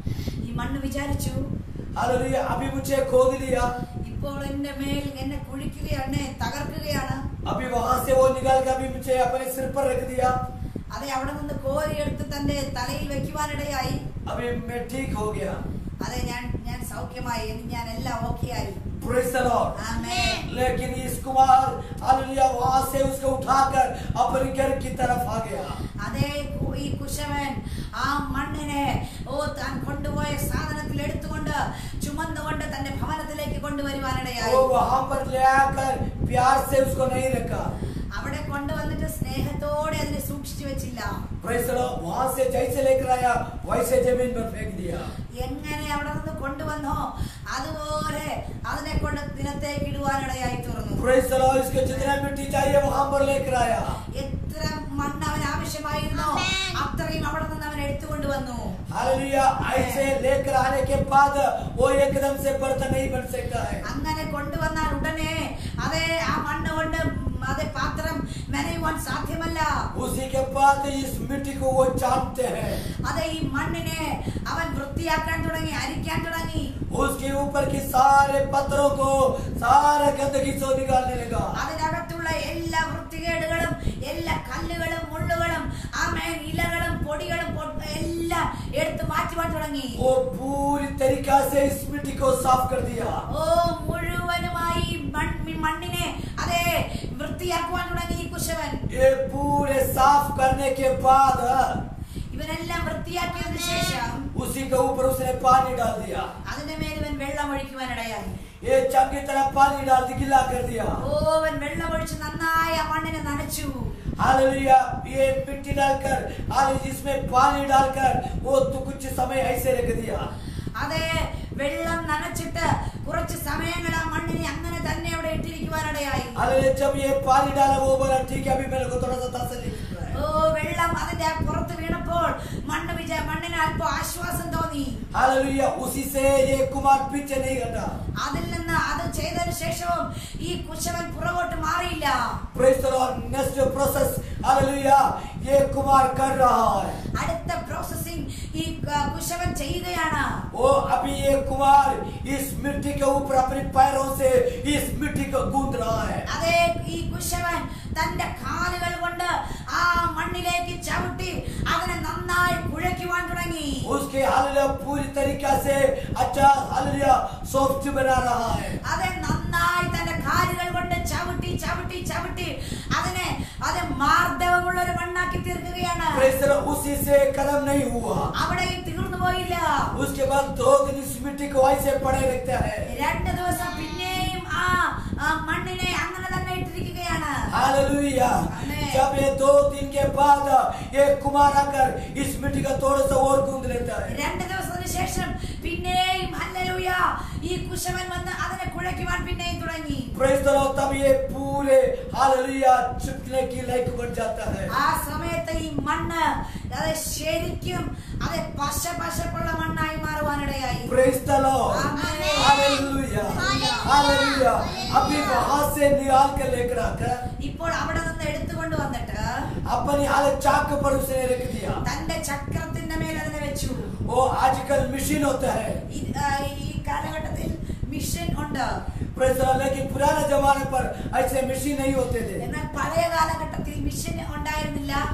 Speaker 2: ഈ മണ്ണ് വിചാരിച്ചു
Speaker 1: हालेलुया अभी मुझे खोद लिया
Speaker 2: ഇപ്പോൾ എന്റെ മേൽ എന്നെ കുഴിക്കുകയാണ് എന്നെ തകർക്കുകയാണ്
Speaker 1: अभी वहां से वो निकाल कर अभी मुझे अपने सिर पर रख दिया
Speaker 2: അതെ അവിടെ നിന്ന് കോരിയെടുത്ത് തന്റെ തലയിൽ വെക്കുവാനിടയായി
Speaker 1: अभी मैं ठीक हो गया
Speaker 2: അതെ ഞാൻ ഞാൻ സൗഖ്യമായി ഇനി ഞാൻ എല്ലാം ഓക്കെ ആയി
Speaker 1: प्रेज द लॉर्ड
Speaker 2: ആമേൻ
Speaker 1: लेकिन इस कुमार हालेलुया वहां से उसको उठाकर अपने घर की तरफ आ गया
Speaker 2: അതേ കു- ഈ കുശവൻ ആ മണ്ണിനെ ഓ താൻ കൊണ്ടുപോയ സാധനത്തിൽ എടുത്തുകൊണ്ട് ചുമന്നുകൊണ്ട് തന്റെ ഭവനത്തിലേക്ക് കൊണ്ടുവരുവാനിടയായി
Speaker 1: वो वहां पर ले आकर प्यार से उसको नहीं रखा
Speaker 2: അവിടെ കൊണ്ടുവന്നിട്ട് സ്നേഹത്തോടെ അതിനെ സൂക്ഷിച്ചു വെച്ചില്ല
Speaker 1: प्रेज द लॉर्ड वहां से जैसे लेकर आया वैसे जमीन पर फेंक दिया
Speaker 2: എങ്ങനെ അവിടെ നിന്ന് കൊണ്ടുവന്നോ അതുപോലെ അതിനെ കൊണ്ട് ദിനത്തേക്ക് ഇടുവാനിടയായി തീർന്നു
Speaker 1: प्रेज द लॉर्ड इसको जितना मिट्टी चाहिए वहां पर लेकर आया
Speaker 2: എത്ര മണ്ണ് അവൻ ആവശ്യമായിരുന്നോ
Speaker 4: Amen.
Speaker 2: അത്രയും അവിടെ നിന്ന് അവൻ എടുത്തുകൊണ്ട് വന്നു
Speaker 1: हालेलुया ऐसे लेकर आने के बाद वो एकदम से बर्तन नहीं बन सकता है
Speaker 2: അങ്ങനെ കൊണ്ടുവന്നാൽ ഉടനെ അതെ ആ മണ്ണ് കൊണ്ട് അതെ പാത്രം നനയുവാൻ സാധ്യമല്ല
Speaker 1: उसी के बाद इस मिट्टी को वो जानते हैं
Speaker 2: അതെ ഈ മണ്ണിനെ അവൻ വൃത്തിയാക്കാൻ തുടങ്ങി അരിക്കാൻ തുടങ്ങി
Speaker 1: उसके ऊपर की सारे पत्थरों को सारा गंदगी से निकालने लगा
Speaker 2: അതിനകത്തുള്ള എല്ലാ വൃത്തികേടുകളും എല്ലാ കല്ലുകളും മുള്ളുകളും ആമേൻ ഇലകളും പൊടികളും പൊ- എല്ലാം എടുത്ത് മാറ്റുവാൻ തുടങ്ങി
Speaker 1: वो पूरी तरीका से इस मिट्टी को साफ कर दिया
Speaker 2: ഓ മുഴുവനുമായി മൺ- മണ്ണിനെ അതെ വൃത്തിയാക്കുവാൻ തുടങ്ങി ഈ കുശവൻ
Speaker 1: ये पूरे साफ करने के बाद
Speaker 2: ഇവനെല്ലാം വൃത്തിയാക്കിയതിനു ശേഷം
Speaker 1: उसी के ऊपर उसने पानी डाल दिया
Speaker 2: അതിന്റെ മേൽ ഇവൻ വെള്ളം ഒഴിക്കുവാനിടയായി
Speaker 1: ये चंगी तरह पानी डाल दी गिला कर दिया
Speaker 2: ഓ അവൻ വെള്ളം ഒഴിച്ച് നന്നായി ആ മണ്ണിനെ നനച്ചു
Speaker 1: हालेलुया ये मिट्टी डालकर हालेलुया इसमें पानी डालकर वो तो कुछ समय ऐसे रख दिया
Speaker 2: അതെ വെള്ളം നനച്ചിട്ട് കുറച്ച് സമയങ്ങൾ ആ മണ്ണിനെ അങ്ങനെ തന്നെ അവിടെ ഇട്ടിരിക്കുവാനിടയായി
Speaker 1: हालेलुया जब ये पानी डाला वो बोला ठीक है अभी मेरे को थोड़ा सा तसल्ली मिल रहा है
Speaker 2: ഓ വെള്ളം അതിന്റെ പുറത്ത് വീണപ്പോൾ മണ്ണ് വിജ മണ്ണിന് അല്പം ആശ്വാസം തോന്നി
Speaker 1: हालेलुया उसी से ये कुमार पीछे नहीं हटा
Speaker 2: അതിൽ നിന്ന് അത് ചെയ്തതിനു ശേഷവും ഈ കുശവൻ പുറകോട്ട് മാറിയില്ല
Speaker 1: praise the Lord next process hallelujah ये कुमार कर रहा है
Speaker 2: അടുത്ത പ്രോസസ്സിംഗ് ഈ ക- കുശവൻ ചെയ്യുകയാണ്
Speaker 1: वो अभी ये कुमार इस मिट्टी के ऊपर अपने पैरों से इस मिट्टी को गूंद रहा है
Speaker 2: അതേ ഈ കുശവൻ തന്റെ കാലുകൾ കൊണ്ട് ആ മണ്ണിലേക്ക് ചവിട്ടി അതിനെ നന്നായി കുഴയ്ക്കുവാൻ തുടങ്ങി
Speaker 1: उसके हालेलुया पूरी तरीका से अच्छा हालेलुया सॉफ्ट बना रहा है
Speaker 2: അതെ നന്നായി തന്റെ കാലുകൾ കൊണ്ട് ചവിട്ടി ചവിട്ടി ചവിട്ടി അതിനെ അത് മാർദ്ദവമുള്ള ഒരു മണ്ണാക്കി തീർക്കുകയാണ്
Speaker 1: प्रेज द लॉर्ड उसी से कदम नहीं हुआ
Speaker 2: അവിടെയും തീർന്നു പോയില്ല
Speaker 1: उसके बाद दो दिन इस मिट्टी को ऐसे पड़े रखता है
Speaker 2: രണ്ട് ദിവസം പിന്നെയും ആ ആ മണ്ണിനെ അങ്ങനെ തന്നെ ഇട്ടിരിക്കുകയാണ്
Speaker 1: हालेलुया
Speaker 2: आमीन।
Speaker 1: जब ये दो दिन के बाद ये कुमार आकर इस मिट्टी का थोड़ा सा और गूंद लेता है
Speaker 2: രണ്ട് ദിവസത്തിന് ശേഷം പിന്നെയും ഹല്ലേലൂയ ഈ കുശവൻ വന്ന് അതിനെ കുഴയ്ക്കുവാൻ പിന്നെയും തുടങ്ങി
Speaker 1: प्रेज द लॉर्ड तब ये पूरे हालेलुया चिपकने की लायक बन जाता है
Speaker 2: ആ സമയത്ത് ഈ മണ്ണ് അത് ശരിക്കും അത് പശ പശപ്പുള്ള മണ്ണായി മാറുവാനിടയായി
Speaker 1: praise the Lord
Speaker 2: amen.
Speaker 1: Hallelujah hallelujah अभी वहां से निकाल कर लेकर आकर
Speaker 2: ഇപ്പോൾ അവിടെ നിന്ന് എടുത്തുകൊണ്ട് വന്നിട്ട്
Speaker 1: अपनी हालत चाक पर उसने रख दिया
Speaker 2: തന്റെ ചക്രത്തിന്റെ മേൽ അതിനെ വെച്ചു
Speaker 1: वो आजकल मशीन होता है
Speaker 2: ഇത്, ആ, ഈ കാലഘട്ടത്തിൽ മിഷൻ ഉണ്ട്
Speaker 1: प्रेज द लॉर्ड लेकिन पुराने जमाने पर ऐसे मशीन नहीं होते थे
Speaker 2: എന്നാൽ പഴയ കാലഘട്ടത്തിൽ മിഷൻ ഉണ്ടായിരുന്നില്ല അത്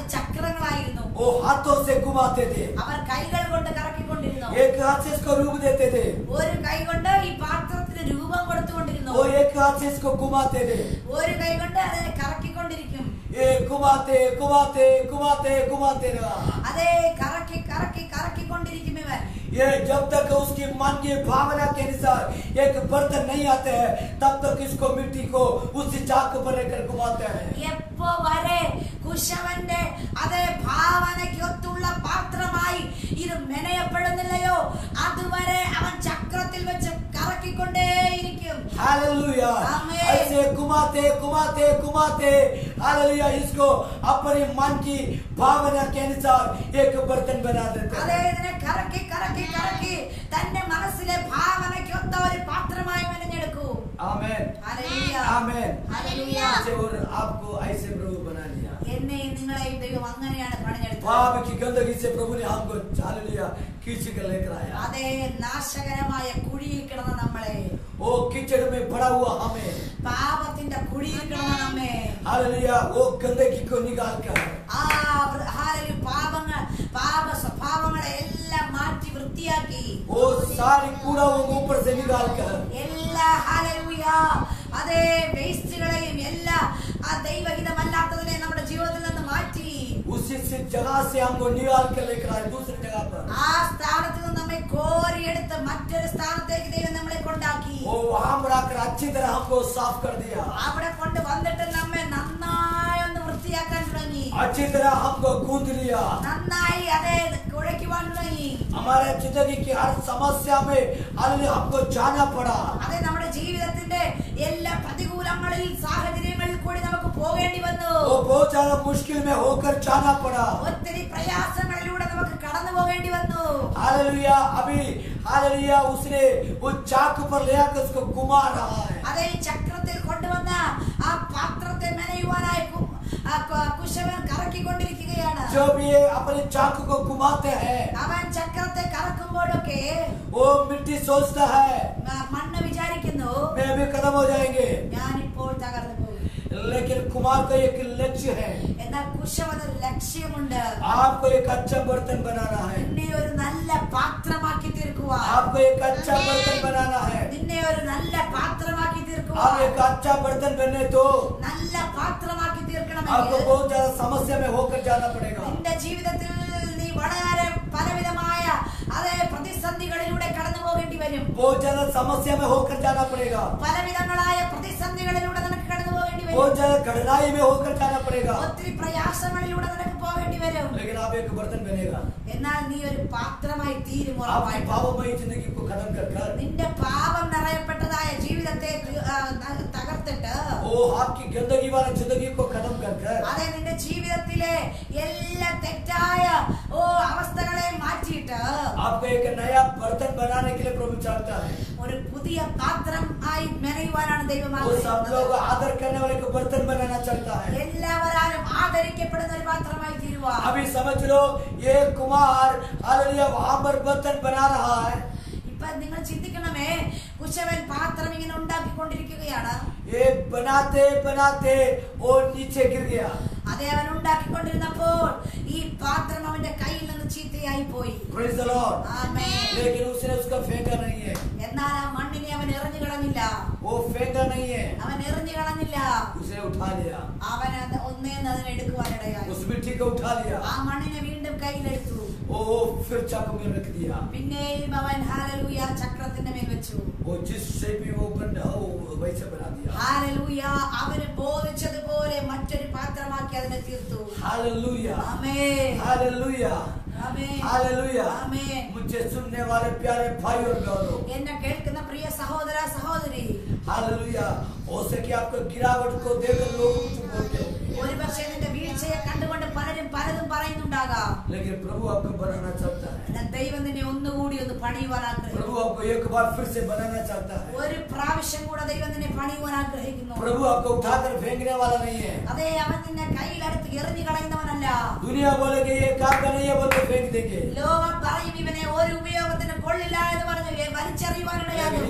Speaker 2: ചക്രങ്ങളായിരുന്നു
Speaker 1: वो हाथों से घुमाते थे
Speaker 2: അവർ കൈകൾ കൊണ്ട് കറക്കിക്കൊണ്ടിരുന്നു
Speaker 1: एक हाथ से इसको रूप देते थे
Speaker 2: ഒരു കൈ കൊണ്ട് ഈ പാത്രത്തിന് രൂപം കൊടുത്തുകൊണ്ടിരുന്നു
Speaker 1: वो एक हाथ से इसको घुमाते थे
Speaker 2: ഒരു കൈ കൊണ്ട് അതിനെ കറക്കിക്കൊണ്ടിരിക്കും
Speaker 1: ये घुमाते घुमाते घुमाते घुमाते रहा
Speaker 2: അതേ കറക്കി കറക്കി കറക്കിക്കൊണ്ടിരിക്കും ഇവൻ
Speaker 1: ये जब तक उसकी मन की भावना के अनुसार एक बर्तन नहीं आते हैं तब तक इसको मिट्टी को उसी चाक पर लेकर घुमाते हैं
Speaker 2: എപ്പോ വരെ കുശവന്റെ അതേ ഭാവനയ്ക്കൊത്തുള്ള പാത്രമായി ഇത് മെനയപ്പെടുന്നില്ലയോ അതുവരെ അവൻ ചക്രത്തിൽ വെച്ച് കറക്കിക്കൊണ്ടേയിരിക്കും
Speaker 1: हालेलुया
Speaker 2: आमीन।
Speaker 1: ऐसे घुमाते घुमाते घुमाते हालेलुया इसको अपने मन की भावना के अनुसार एक बर्तन बना देते
Speaker 2: അതേ
Speaker 1: हैं
Speaker 2: ഇതിനെ കറക്കി കറക്കി കറക്കി തന്റെ മനസ്സിലെ ഭാവനയ്ക്കൊത്ത ഒരു പാത്രമായി മെനഞ്ഞെടുക്കൂ
Speaker 1: आमेन
Speaker 2: ഹല്ലേലൂയ.
Speaker 1: आमेन
Speaker 2: ഹല്ലേലൂയ.
Speaker 1: मुझे और आपको ऐसे प्रभु बना लिया
Speaker 2: എന്നെയും നിങ്ങളെയും ദൈവം അങ്ങനെയാണ് പണിഞ്ഞെടുത്തത്
Speaker 1: पाप की गंदगी से प्रभु ने हमको हालेलुया खींच कर लेकर आया
Speaker 2: അതേ നാശകരമായ കുഴിയിൽ കിടന്ന നമ്മളെ
Speaker 1: वो कीचड़ में पड़ा हुआ हमें
Speaker 2: പാപത്തിന്റെ കുഴിയിൽ കിടന്ന നമ്മെ
Speaker 1: हालेलुया वो गंदगी को निकाल कर
Speaker 2: ആ വൃ- ഹാലലു പാപങ്ങൾ പാപ സ്വഭാവങ്ങളെ എല്ലാം മാറ്റി വൃത്തിയാക്കി
Speaker 1: वो सारी कूड़ा वो ऊपर से निकाल कर
Speaker 2: എല്ലാ ഹാലലൂയ അതേ വേസ്റ്റുകളെയും എല്ലാ ആ ദൈവഹിതമല്ലാത്തതിനെ നമ്മുടെ ജീവിതത്തിൽ നിന്ന് മാറ്റി
Speaker 1: उसी से जगह से हमको निकाल कर लेकर आए दूसरी जगह पर
Speaker 2: ആ സ്ഥാനത്ത് നിന്ന് നമ്മെ കോരിയെടുത്ത് മറ്റൊരു സ്ഥാനത്തേക്ക് ദൈവം നമ്മളെ കൊണ്ടാക്കി
Speaker 1: वो वहां पर आकर अच्छी तरह हमको साफ कर दिया
Speaker 2: അവിടെ കൊണ്ട് വന്നിട്ട് നമ്മെ നന്നായി ഒന്ന് വൃത്തിയാക്കാൻ തുടങ്ങി
Speaker 1: अच्छी तरह हमको गूंद लिया
Speaker 2: നന്നായി അതേ കുഴയ്ക്കുവാൻ തുടങ്ങി
Speaker 1: हमारे जिंदगी की हर समस्या में हालेलुया हमको जाना पड़ा
Speaker 2: അതെ നമ്മുടെ ജീവിതത്തിന്റെ എല്ലാ പ്രതികൂലങ്ങളിൽ സാഹചര്യങ്ങളിൽ കൂടി നമുക്ക് പോകേണ്ടി വന്നു
Speaker 1: वो बहुत ज्यादा मुश्किल में होकर जाना पड़ा
Speaker 2: ഒത്തിരി പ്രയാസങ്ങളിലൂടെ നമുക്ക് കടന്നു പോകേണ്ടി വന്നു
Speaker 1: हालेलुया अभी हालेलुया उसने वो चाकू पर ले आकर उसको घुमा रहा है
Speaker 2: അതേ ഈ ചക്രത്തിൽ കൊണ്ടുവന്ന ആ പാത്രത്തെ മെനയുവാനായി കു- ആ കു- കുശവൻ കറക്കിക്കൊണ്ടിരിക്കുകയാണ്
Speaker 1: जब ये अपने चाकू को घुमाते हैं
Speaker 2: അവൻ ചക്രത്തെ കറക്കുമ്പോഴൊക്കെ
Speaker 1: वो मिट्टी सोचता है
Speaker 2: മ- മണ്ണ് വിചാരിക്കുന്നു
Speaker 1: मैं भी खत्म हो जाएंगे
Speaker 2: ഞാനിപ്പോൾ തകർന്നു പോകും
Speaker 1: लेकिन कुमार का एक लक्ष्य है
Speaker 2: എന്നാൽ കുശവനൊരു ലക്ഷ്യമുണ്ട്
Speaker 1: आपको एक अच्छा बर्तन बनाना है
Speaker 2: നിന്നെ ഒരു നല്ല പാത്രമാക്കി തീർക്കുവാൻ
Speaker 1: आपको एक अच्छा बर्तन बनाना है
Speaker 2: നിന്നെ ഒരു നല്ല പാത്രമാക്കി
Speaker 1: आप
Speaker 2: തീർക്കുവാൻ
Speaker 1: एक अच्छा बर्तन बनने तो
Speaker 2: നല്ല പാത്രമാക്കി
Speaker 1: आपको
Speaker 2: തീർക്കണമെങ്കിൽ
Speaker 1: बहुत ज्यादा समस्या में होकर जाना पड़ेगा
Speaker 2: നിന്റെ ജീവിതത്തിൽ നീ വളരെ പലവിധമായ അതേ പ്രതിസന്ധികളിലൂടെ കടന്നു പോകേണ്ടി വരും
Speaker 1: बहुत ज्यादा समस्या में होकर जाना पड़ेगा
Speaker 2: പലവിധങ്ങളായ പ്രതിസന്ധികളിലൂടെ നിനക്ക് കടന്നു പോകേണ്ടി വരും
Speaker 1: बहुत ज्यादा कठिनाई में होकर जाना पड़ेगा
Speaker 2: ഒത്തിരി പ്രയാസങ്ങളിലൂടെ നിനക്ക് പോകേണ്ടി വരും
Speaker 1: लेकिन आप एक बर्तन बनेगा
Speaker 2: എന്നാൽ നീ ഒരു പാത്രമായി തീരും
Speaker 1: आपकी
Speaker 2: ഉറപ്പായിട്ടും
Speaker 1: पापमयी जिंदगी को खत्म कर कर
Speaker 2: നിന്റെ പാപം നിറയപ്പെട്ടതായ ജീവിതത്തെ തി- ആ, ന- തകർത്തിട്ട്
Speaker 1: वो आपकी गंदगी वाली जिंदगी को खत्म कर कर
Speaker 2: അതെ നിന്റെ ജീവിതത്തിലെ എല്ലാ തെറ്റായ ഓ അവസ്ഥകളെ മാറ്റിയിട്ട്
Speaker 1: आपको एक नया बर्तन बनाने के लिए प्रभु चाहता है
Speaker 2: ഒരു പുതിയ പാത്രം ആയി മെനയുവാനാണ് ദൈവം
Speaker 1: वो सब लोग
Speaker 2: ആഗ്രഹിക്കുന്നത്.
Speaker 1: आदर करने वाले को बर्तन बनाना चाहता है
Speaker 2: എല്ലാവരാലും ആദരിക്കപ്പെടുന്ന ഒരു പാത്രമായി തീരുവാൻ
Speaker 1: अभी समझ लो ये कुमार हालेलुया वहां पर बर्तन बना रहा है
Speaker 2: ഇപ്പൊ നിങ്ങൾ ചിന്തിക്കണമേ കുശവൻ പാത്രം ഇങ്ങനെ ഉണ്ടാക്കിക്കൊണ്ടിരിക്കുകയാണ്
Speaker 1: ये बनाते बनाते वो नीचे गिर गया
Speaker 2: അതെ അവൻ ഉണ്ടാക്കിക്കൊണ്ടിരുന്നപ്പോൾ ഈ പാത്രം അവന്റെ കയ്യിൽ നിന്ന് ചീത്തയായി പോയി
Speaker 1: Praise the Lord.
Speaker 2: ആമേൻ.
Speaker 1: लेकिन उसने उसका फेंका नहीं है
Speaker 2: എന്നാൽ ആ മണ്ണിനെ അവൻ എറിഞ്ഞു കളഞ്ഞില്ല
Speaker 1: वो फेंका नहीं है
Speaker 2: അവൻ എറിഞ്ഞു കളഞ്ഞില്ല
Speaker 1: उसे उठा लिया
Speaker 2: അവൻ അത് ഒന്നേന്ന് അതിനെ എടുക്കുവാനിടയായി
Speaker 1: उस मिट्टी को उठा लिया
Speaker 2: ആ മണ്ണിനെ വീണ്ടും കയ്യിലെടുത്തു
Speaker 1: वो वो फिर चाकू में रख दिया
Speaker 2: പിന്നെയും അവൻ ഹാലലൂയ ചക്രത്തിന്റെ മേൽ വെച്ചു
Speaker 1: वो जिस शेप में वो बन वो वैसे बना दिया
Speaker 2: ഹാലലൂയ അവന് ബോധിച്ചതുപോലെ മറ്റൊരു പാത്രമാക്കി അതിനെ തീർത്തു
Speaker 1: हालेलुया
Speaker 2: ആമേ
Speaker 1: हालेलुया
Speaker 2: ആമേ
Speaker 1: हालेलुया
Speaker 2: ആമേൻ.
Speaker 1: मुझे सुनने वाले प्यारे भाई और बहनों
Speaker 2: എന്നെ കേൾക്കുന്ന പ്രിയ സഹോദര സഹോദരി
Speaker 1: हालेलुया हो सके आपको गिरावट को देखकर लोग कुछ बोलते होंगे
Speaker 2: ഒരു പക്ഷേ നിന്റെ വീഴ്ചയെ കണ്ടുകൊണ്ട് പലരും പലതും പറയുന്നുണ്ടാകാം
Speaker 1: लेकिन प्रभु आपको बनाना चाहता है
Speaker 2: എന്നാൽ ദൈവം നിന്നെ ഒന്നുകൂടി ഒന്ന് പണിയുവാൻ
Speaker 1: प्रभु
Speaker 2: ആഗ്രഹിക്കുന്നു
Speaker 1: आपको एक बार फिर से बनाना चाहता है
Speaker 2: ഒരു പ്രാവശ്യം കൂടെ ദൈവം നിന്നെ പണിയുവാൻ ആഗ്രഹിക്കുന്നു
Speaker 1: प्रभु आपको उठाकर फेंकने वाला नहीं है
Speaker 2: അതെ അവൻ നിന്നെ കയ്യിലെടുത്ത് എറിഞ്ഞു കളയുന്നവനല്ല
Speaker 1: दुनिया बोलेगी ये काम का नहीं है बोल के फेंक देंगे
Speaker 2: ലോകം പറയും ഇവനെ ഒരു ഉപയോഗത്തിന് കൊള്ളില്ല എന്ന് പറഞ്ഞ് വലിച്ചെറിയുവാനിടയാകും
Speaker 1: लेकिन ये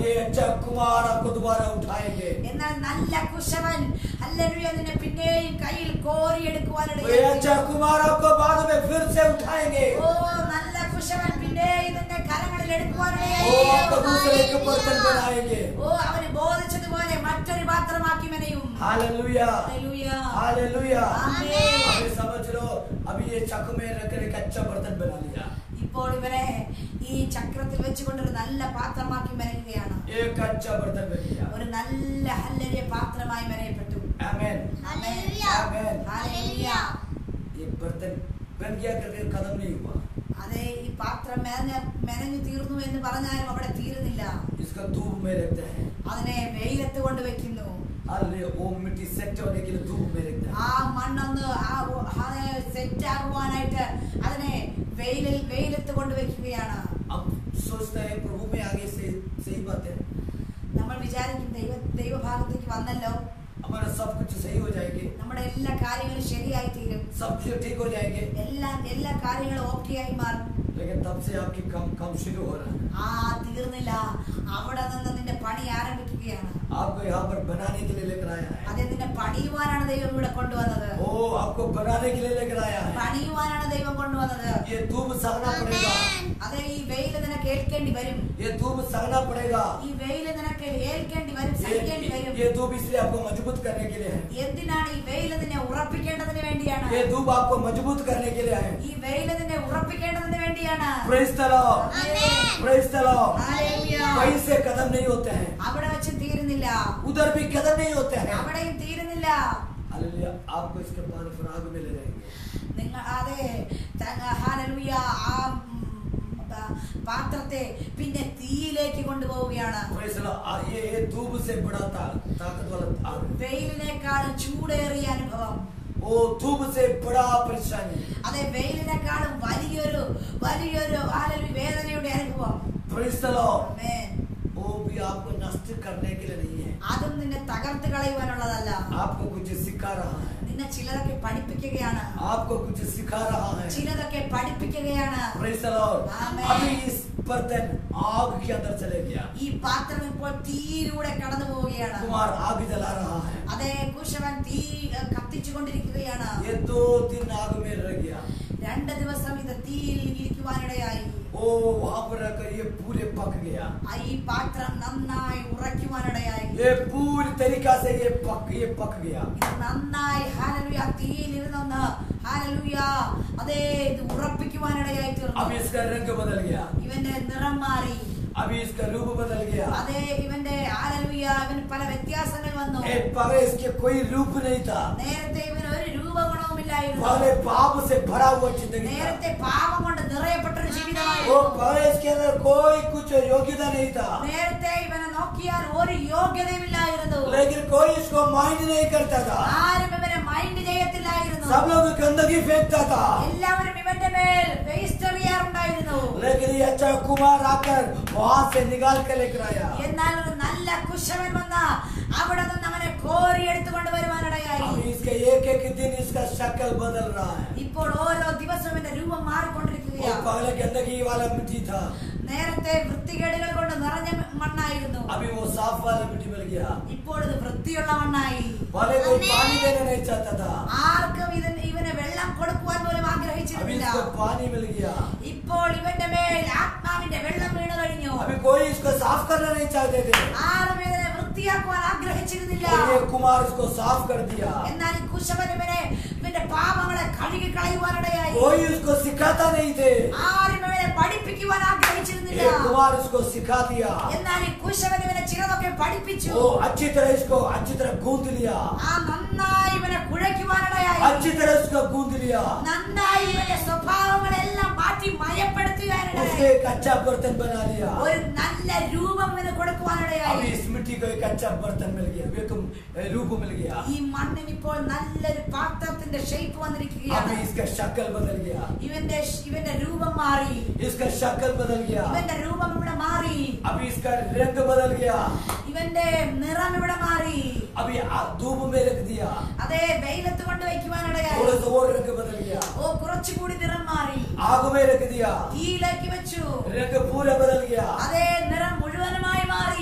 Speaker 1: ये अच्छा कुमार आपको दोबारा उठाएंगे
Speaker 2: എന്നാൽ നല്ല കുശവൻ ഹല്ലേലൂയ നിന്നെ പിന്നെയും കയ്യിൽ കോരി
Speaker 1: ये
Speaker 2: എടുക്കുവാനിടയായി
Speaker 1: अच्छा कुमार आपको बाद में फिर से उठाएंगे
Speaker 2: ഓ നല്ല കുശവൻ പിന്നെയും നിന്നെ കരങ്ങളിൽ
Speaker 1: वो
Speaker 2: എടുക്കുവാനിടയായി
Speaker 1: आपको दूसरे के बर्तन बनाएंगे
Speaker 2: ഓ അവന് ബോധിച്ചതുപോലെ മറ്റൊരു പാത്രമാക്കി മെനയും
Speaker 1: हालेलुया
Speaker 2: ഹല്ലേലൂയ
Speaker 1: हालेलुया
Speaker 2: ആമേൻ.
Speaker 1: अभी समझ लो अभी ये चक में रखकर एक अच्छा बर्तन बना लिया
Speaker 2: ഇപ്പോൾ ഇവനെ ഈ ചക്രത്തിൽ വെച്ചുകൊണ്ട് ഒരു നല്ല പാത്രമാക്കി മെനയുകയാണ്
Speaker 1: एक अच्छा बर्तन बन गया
Speaker 2: ഒരു നല്ല ഹല്ലരിയ പാത്രമായി മെനയപ്പെട്ടു
Speaker 1: आमेन
Speaker 4: Hallelujah.
Speaker 1: Amen.
Speaker 2: ഹല്ലേലൂയ.
Speaker 1: ये बर्तन बन गया करके खत्म नहीं हुआ
Speaker 2: അതെ ഈ പാത്രം മെനഞ്ഞ മെനഞ്ഞു തീർന്നു എന്ന് പറഞ്ഞാലും അവിടെ തീരുന്നില്ല
Speaker 1: इसका धूप में रखते हैं
Speaker 2: അതിനെ വെയിലത്ത് കൊണ്ട് വെക്കുന്നു
Speaker 1: हालेलुया वो मिट्टी सेट होने के लिए धूप में रखते हैं
Speaker 2: ആ മണ്ണൊന്ന് ആ ഒ- അതിനെ സെറ്റ് ആകുവാനായിട്ട് അതിനെ വെയിലിൽ വെയിലത്ത് കൊണ്ട് വെക്കുകയാണ്
Speaker 1: अब सोचते हैं प्रभु में आगे से सही बात है
Speaker 2: നമ്മൾ വിചാരിക്കും ദൈവ ദൈവഭാഗത്തേക്ക് വന്നല്ലോ
Speaker 1: हमारा सब कुछ सही हो जाएंगे
Speaker 2: നമ്മുടെ എല്ലാ കാര്യങ്ങളും ശരിയായി തീരും
Speaker 1: सब कुछ ठीक हो जाएंगे
Speaker 2: എല്ലാ എല്ലാ കാര്യങ്ങളും ഓക്കെ ആയി മാറും
Speaker 1: लेकिन तब से आपकी कम कम शुरू हो रहा है
Speaker 2: ആ തീർന്നില്ല അവിടെ നിന്ന് നിന്റെ പണി ആരംഭിക്കുകയാണ്
Speaker 1: आपको यहाँ पर बनाने के लिए लेकर आया है
Speaker 2: അതെ നിന്നെ പണിയുവാനാണ് ദൈവം ഇവിടെ കൊണ്ടുവന്നത്
Speaker 1: ओ आपको बनाने के लिए लेकर आया है
Speaker 2: പണിയുവാനാണ് ദൈവം കൊണ്ടുവന്നത്
Speaker 1: ये धूप सहना पड़ेगा
Speaker 2: അതെ ഈ വെയില് നിനക്ക് ഏൽക്കേണ്ടി വരും
Speaker 1: ये धूप सहना पड़ेगा
Speaker 2: ഈ വെയില് നിനക്ക് ഏൽക്കേണ്ടി വരും സഹിക്കേണ്ടി
Speaker 1: ये,
Speaker 2: വരും
Speaker 1: ये धूप इसलिए आपको मजबूत करने के लिए है
Speaker 2: എന്തിനാണ് ഈ വെയില് നിന്നെ ഉറപ്പിക്കേണ്ടതിന് വേണ്ടിയാണ്
Speaker 1: ये धूप आपको मजबूत करने के लिए है
Speaker 2: ഈ വെയില് നിന്നെ ഉറപ്പിക്കേണ്ടതിന് വേണ്ടിയാണ്
Speaker 1: प्रेस तलो
Speaker 4: Amen.
Speaker 1: प्रेस तलो
Speaker 2: Hallelujah.
Speaker 1: कहीं से कदम नहीं होते हैं
Speaker 2: അവിടെ വെച്ച് തീരുന്നില്ല
Speaker 1: उधर भी कदम नहीं होते हैं
Speaker 2: അവിടെയും തീരുന്നില്ല
Speaker 1: हालेलुया आपको इसके बाद फिर आग में ले जाएंगे
Speaker 2: നിങ്ങൾ അതെ തങ്ങ- ഹല്ലേലൂയ, ആ ഉം, പ- പാത്രത്തെ പിന്നെ തീയിലേക്ക് കൊണ്ടുപോവുകയാണ്
Speaker 1: प्रेस तलो आ- ये ये धूप से बड़ा ता, ताकत वाला आग
Speaker 2: വെയിലിനേക്കാളും ചൂടേറിയ അനുഭവം
Speaker 1: वो धूप से बड़ा परेशानी
Speaker 2: അതെ വെയിലിനേക്കാളും വലിയൊരു വലിയൊരു ഹല്ലേലൂയ, വേദനയുടെ അനുഭവം
Speaker 1: प्रेस तलो
Speaker 2: ആമേൻ.
Speaker 1: वो भी आपको नष्ट करने के लिए नहीं है
Speaker 2: അതും നിന്നെ തകർത്ത് കളയുവാനുള്ളതല്ല
Speaker 1: आपको कुछ सिखा रहा है
Speaker 2: നിന്നെ ചിലതൊക്കെ പഠിപ്പിക്കുകയാണ്
Speaker 1: आपको कुछ सिखा रहा है
Speaker 2: ചിലതൊക്കെ പഠിപ്പിക്കുകയാണ്
Speaker 1: Praise the Lord.
Speaker 2: Amen.
Speaker 1: अभी इस बर्तन आग के अंदर चले गया
Speaker 2: ഈ പാത്രം ഇപ്പോൾ തീയിലൂടെ കടന്നു പോവുകയാണ്
Speaker 1: कुमार आग जला रहा है
Speaker 2: അതെ കുശവൻ തീ ഏഹ്, കത്തിച്ചുകൊണ്ടിരിക്കുകയാണ്
Speaker 1: ये दो दिन आग में रह गया
Speaker 2: രണ്ട് ദിവസം ഇത് തീയിൽ ഇരിക്കുവാനിടയായി
Speaker 1: ओ वहां पर रहकर ये पूरे पक गया
Speaker 2: ആ ഈ പാത്രം നന്നായി ഉറയ്ക്കുവാനിടയായി
Speaker 1: ये पूरी तरीका से ये पक ये पक गया
Speaker 2: ഇത് നന്നായി ഹാലലുയ തീയിൽ ഇരുന്നൊന്ന് ഹാലലുയ അതേ ഇത് ഉറപ്പിക്കുവാനിടയായി
Speaker 1: अब
Speaker 2: തീർന്നു
Speaker 1: इसका रंग बदल गया
Speaker 2: ഇവന്റെ നിറം മാറി
Speaker 1: अभी इसका रूप बदल गया
Speaker 2: അതെ ഇവന്റെ ഹാലലുയ ഇവന് പല വ്യത്യാസങ്ങൾ വന്നു
Speaker 1: ए, पहले इसके कोई रूप नहीं था
Speaker 2: നേരത്തെ ഇവന് ഒരു രൂപഗുണവുമില്ലായിരുന്നു
Speaker 1: पहले पाप से भरा हुआ जिंदगी था
Speaker 2: നേരത്തെ പാപം കൊണ്ട് നിറയപ്പെട്ടൊരു
Speaker 1: वो
Speaker 2: ജീവിതമായിരുന്നു
Speaker 1: पहले इसके अंदर कोई कुछ योग्यता नहीं था
Speaker 2: നേരത്തെ ഇവനെ നോക്കിയാൽ ഒരു യോഗ്യതയുമില്ലായിരുന്നു
Speaker 1: लेकिन कोई इसको माइंड नहीं करता था
Speaker 2: ആരും ഇവനെ മൈൻഡ് ചെയ്യത്തില്ലായിരുന്നു
Speaker 1: सब लोग गंदगी फेंकता था
Speaker 2: എല്ലാവരും ഇവന്റെ മേൽ വേസ്റ്റ് എറിയാറുണ്ടായിരുന്നു
Speaker 1: लेकिन ये अच्छा कुमार आकर वहां से निकाल कर लेकर आया
Speaker 2: എന്നാൽ ഒരു നല്ല കുശവൻ വന്ന അവിടെ നിന്ന് അവനെ കോരി എടുത്തുകൊണ്ട് വരുവാനിടയായി
Speaker 1: अभी इसके एक एक दिन इसका शक्ल बदल रहा है
Speaker 2: ഇപ്പോൾ ഓരോ ദിവസവും ഇവന്റെ രൂപം
Speaker 1: वो
Speaker 2: മാറിക്കൊണ്ടിരിക്കുകയാണ്
Speaker 1: पहले गंदगी वाला मिट्टी था
Speaker 2: നേരത്തെ വൃത്തികേടുകൾ കൊണ്ട് നിറഞ്ഞ മണ്ണായിരുന്നു
Speaker 1: अभी वो साफ वाला मिट्टी मिल गया
Speaker 2: ഇപ്പോൾ ഇത് വൃത്തിയുള്ള മണ്ണായി
Speaker 1: पहले कोई पानी देना नहीं चाहता था
Speaker 2: ആർക്കും ഇതിന് ഇവന് വെള്ളം കൊടുക്കുവാൻ പോലും
Speaker 1: अभी
Speaker 2: ആഗ്രഹിച്ചിരുന്നില്ല
Speaker 1: इसको पानी मिल गया
Speaker 2: ഇപ്പോൾ ഇവന്റെ മേൽ ആത്മാവിന്റെ വെള്ളം വീണു കഴിഞ്ഞു
Speaker 1: अभी कोई इसको साफ करना नहीं चाहते थे
Speaker 2: ആരും ഇതിനെ വൃത്തിയാക്കുവാൻ ആഗ്രഹിച്ചിരുന്നില്ല
Speaker 1: और ये कुमार इसको साफ कर दिया
Speaker 2: എന്നാൽ ഈ കുശവൻ ഇവനെ ഇവന്റെ പാപങ്ങളെ കഴുകി കളയുവാനിടയായി
Speaker 1: कोई उसको सिखाता नहीं थे
Speaker 2: ആരും ഇവനെ പഠിപ്പിക്കുവാൻ ആഗ്രഹിച്ചിരുന്നില്ല
Speaker 1: ये कुमार इसको सिखा दिया
Speaker 2: എന്നാൽ ഈ കുശവൻ ഇവനെ ചിലതൊക്കെ പഠിപ്പിച്ചു
Speaker 1: वो अच्छी तरह इसको अच्छी तरह गूंद लिया
Speaker 2: ആ നന്നായി ഇവനെ കുഴയ്ക്കുവാനിടയായി
Speaker 1: अच्छी तरह इसको गूंद लिया
Speaker 2: നന്നായി ഇവന്റെ സ്വഭാവങ്ങളെല്ലാം മാറ്റി
Speaker 1: उसको
Speaker 2: മയപ്പെടുത്തുവാനിടയായി
Speaker 1: एक अच्छा बर्तन बना लिया
Speaker 2: ഒരു നല്ല രൂപം ഇവന്
Speaker 1: अभी
Speaker 2: കൊടുക്കുവാനിടയായി
Speaker 1: इस मिट्टी को एक अच्छा बर्तन मिल गया एक रूप मिल गया
Speaker 2: ഈ മണ്ണിന് ഇപ്പോൾ നല്ലൊരു പാത്രത്തിന്റെ ഷേപ്പ് വന്നിരിക്കുകയാണ്
Speaker 1: अभी इसका शक्ल बदल गया
Speaker 2: ഇവന്റെ ഇവന്റെ രൂപം മാറി
Speaker 1: इसका शक्ल बदल गया
Speaker 2: ഇവന്റെ രൂപം ഇവിടെ മാറി
Speaker 1: अभी इसका रंग बदल गया
Speaker 2: ഇവന്റെ നിറം ഇവിടെ മാറി
Speaker 1: अभी आ- धूप में रख दिया
Speaker 2: അതെ വെയിലത്ത് കൊണ്ട് വയ്ക്കുവാനിടയായി
Speaker 1: थोड़ा सा और रंग बदल गया
Speaker 2: ഓ കുറച്ചുകൂടി നിറം മാറി
Speaker 1: आग में रख दिया
Speaker 2: തീയിലേക്ക് വെച്ചു
Speaker 1: रंग पूरा बदल गया
Speaker 2: അതേ നിറം മുഴുവനുമായി മാറി
Speaker 1: अभी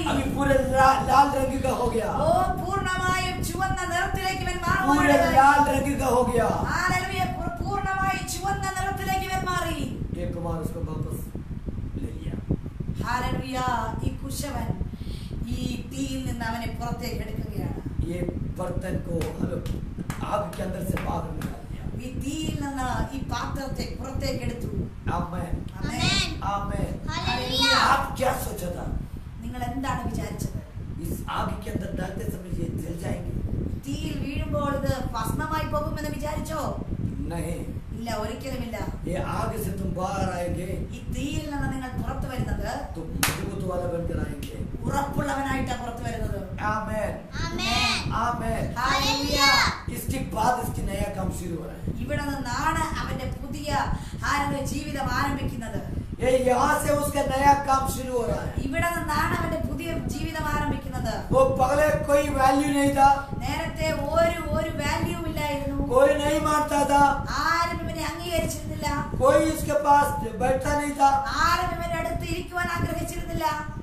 Speaker 1: पूरे ला- लाल रंग का हो गया
Speaker 2: ഓ പൂർണ്ണമായും ചുവന്ന നിറത്തിലേക്ക് ഇവൻ
Speaker 1: पूरे
Speaker 2: മാറുവാനിടയായി.
Speaker 1: लाल रंग का हो गया
Speaker 2: ഹല്ലേലൂയ. പൂ- പൂർണ്ണമായി ചുവന്ന നിറത്തിലേക്ക് ഇവൻ മാറി
Speaker 1: ये कुमार उसको वापस ले लिया
Speaker 2: ഹല്ലേലൂയ. ഈ കുശവൻ ഈ തീയിൽ നിന്ന് അവനെ പുറത്തേക്ക് എടുക്കുകയാണ്
Speaker 1: ये बर्तन को हलो आग के अंदर से बाहर निकाल दिया
Speaker 2: ഈ തീയിൽ നിന്ന് ഈ പാത്രത്തെ പുറത്തേക്ക് എടുത്തു
Speaker 1: आमेन
Speaker 2: ആമേൻ.
Speaker 1: आमेन
Speaker 4: Hallelujah.
Speaker 1: आप क्या सोचा था
Speaker 2: നിങ്ങൾ എന്താണ് വിചാരിച്ചത്
Speaker 1: इस आग के अंदर डालते समय ये जल जाएंगे
Speaker 2: തീയിൽ വീഴുമ്പോൾ ഇത് ഭസ്മമായി പോകുമെന്ന് വിചാരിച്ചോ
Speaker 1: नहीं
Speaker 2: ഇല്ല ഒരിക്കലുമില്ല
Speaker 1: ये आग से तुम बाहर आएंगे
Speaker 2: ഈ തീയിൽ നിന്ന് നിങ്ങൾ പുറത്തു വരുന്നത്
Speaker 1: तो मजबूत वाला बनकर आएंगे
Speaker 2: ഉറപ്പുള്ളവനായിട്ടാണ് പുറത്തു വരുന്നത്
Speaker 1: आमेन
Speaker 4: Amen.
Speaker 1: आमेन
Speaker 2: ഹല്ലേലൂയ.
Speaker 1: इसके बाद इसकी नया काम शुरू हो रहा है
Speaker 2: ഇവിടെ നിന്നാണ് അവന്റെ പുതിയ ആരുടെ ജീവിതം ആരംഭിക്കുന്നത്
Speaker 1: ये यहाँ से उसका नया काम शुरू हो रहा है
Speaker 2: ഇവിടെ നിന്നാണ് അവന്റെ പുതിയ ജീവിതം ആരംഭിക്കുന്നത്
Speaker 1: वो पहले कोई वैल्यू नहीं था
Speaker 2: നേരത്തെ ഒരു ഒരു വാല്യൂ ഇല്ലായിരുന്നു
Speaker 1: कोई नहीं मानता था
Speaker 2: ആരും ഇവനെ അംഗീകരിച്ചിരുന്നില്ല
Speaker 1: कोई इसके पास बैठता नहीं था
Speaker 2: ആരും ഇവന്റെ അടുത്ത് ഇരിക്കുവാൻ ആഗ്രഹിച്ചിരുന്നില്ല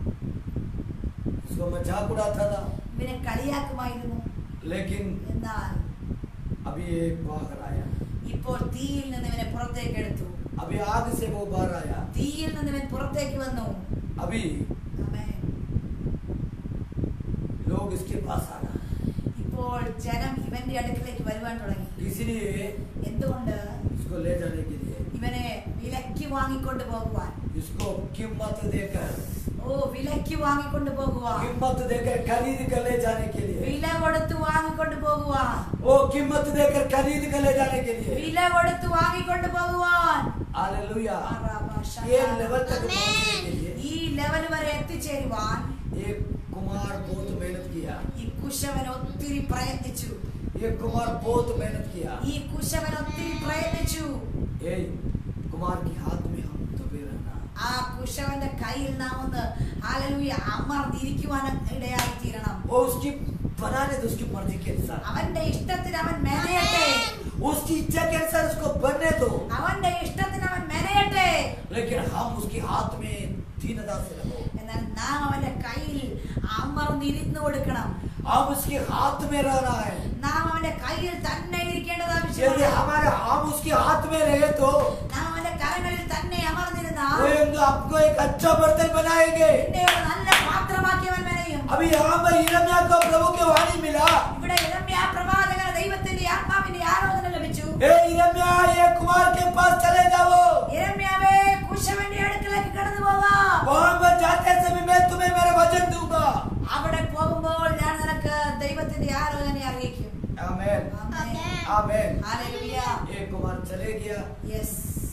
Speaker 1: इसको मजाक उड़ाता था
Speaker 2: ഇവനെ കളിയാക്കുമായിരുന്നു
Speaker 1: लेकिन
Speaker 2: എന്നാൽ
Speaker 1: अभी एक बाहर आया
Speaker 2: ഇപ്പോൾ തീയിൽ നിന്ന് ഇവനെ പുറത്തേക്ക് എടുത്തു
Speaker 1: अभी आग से वो बाहर आया
Speaker 2: തീയിൽ നിന്ന് ഇവൻ പുറത്തേക്ക് വന്നു
Speaker 1: अभी
Speaker 2: ആമേൻ.
Speaker 1: लोग इसके पास आ रहा है
Speaker 2: ഇപ്പോൾ ജനം ഇവന്റെ അടുക്കിലേക്ക് വരുവാൻ തുടങ്ങി
Speaker 1: इसलिए
Speaker 2: എന്തുകൊണ്ട്
Speaker 1: इसको ले जाने के लिए
Speaker 2: ഇവനെ വിലക്ക് വാങ്ങിക്കൊണ്ട് പോകുവാൻ
Speaker 1: इसको कीमत देकर
Speaker 2: ഓ വിലക്ക് വാങ്ങിക്കൊണ്ട് പോകുവാൻ
Speaker 1: कीमत देकर खरीद कर ले जाने के लिए
Speaker 2: വില കൊടുത്ത് വാങ്ങിക്കൊണ്ട് പോകുവാൻ
Speaker 1: वो कीमत देकर खरीद कर ले जाने के लिए
Speaker 2: വില കൊടുത്ത് വാങ്ങിക്കൊണ്ട് പോകുവാൻ
Speaker 1: हालेलुया ये लेवल तक पहुंचने के लिए
Speaker 2: ഈ ലെവൽ വരെ എത്തിച്ചേരുവാൻ
Speaker 1: एक कुमार बहुत मेहनत किया
Speaker 2: ഈ കുശവൻ ഒത്തിരി പ്രയത്നിച്ചു
Speaker 1: ये कुमार बहुत मेहनत किया
Speaker 2: ഈ കുശവൻ ഒത്തിരി പ്രയത്നിച്ചു
Speaker 1: ए कुमार के हाथ में हम दबे रहना
Speaker 2: ആ കുശവന്റെ കയ്യിൽ നാം ഒന്ന് ഹാലലൂയ അമർന്നിരിക്കുവാൻ ഇടയായി തീരണം
Speaker 1: वो उसकी बनाने दो उसकी मर्जी के अनुसार
Speaker 2: അവന്റെ ഇഷ്ടത്തിന് അവൻ മെനയട്ടെ
Speaker 1: उसकी इच्छा के अनुसार उसको बनने दो
Speaker 2: അവന്റെ ഇഷ്ടത്തിന് അവൻ മെനയട്ടെ
Speaker 1: लेकिन हम उसके हाथ में दीनता से रहो
Speaker 2: എന്നാൽ നാം അവന്റെ കയ്യിൽ അമർന്നിരുന്നു കൊടുക്കണം
Speaker 1: हम उसके हाथ में रहना है
Speaker 2: നാം അവന്റെ കയ്യിൽ തന്നെ ഇരിക്കേണ്ടത്
Speaker 1: यदि
Speaker 2: ആവശ്യമാണ്
Speaker 1: हमारे हम उसके हाथ में रहे तो
Speaker 2: നാം അവന്റെ കരങ്ങളിൽ തന്നെ അമർന്നിരുന്നാൽ
Speaker 1: वो एक- आपको एक अच्छा बर्तन बनाएंगे
Speaker 2: എന്നെ ഒരു നല്ല പാത്രമാക്കി അവൻ മെനയും
Speaker 1: अभी यहाँ पर इरमिया को प्रभु की वाणी मिला
Speaker 2: ഇവിടെ ഇരമ്യ പ്രവാചകന് ദൈവത്തിന്റെ ആത്മാവിന്റെ ആലോചന ലഭിച്ചു
Speaker 1: ए इरमिया ये कुमार के पास चले जाओ
Speaker 2: ഇരമ്യാവേ കുശവന്റെ അടുക്കലേക്ക് കടന്നു പോകാം
Speaker 1: वहां पर जाते समय मैं तुम्हें मेरा वचन दूंगा
Speaker 2: അവിടെ പോകുമ്പോൾ ഞാൻ നിനക്ക് ദൈവത്തിന്റെ ആലോചന അറിയിക്കും
Speaker 1: आमेन
Speaker 2: ആമേൻ.
Speaker 1: आमेन
Speaker 2: ഹല്ലേലൂയ.
Speaker 1: ये कुमार चले गया
Speaker 2: Yes.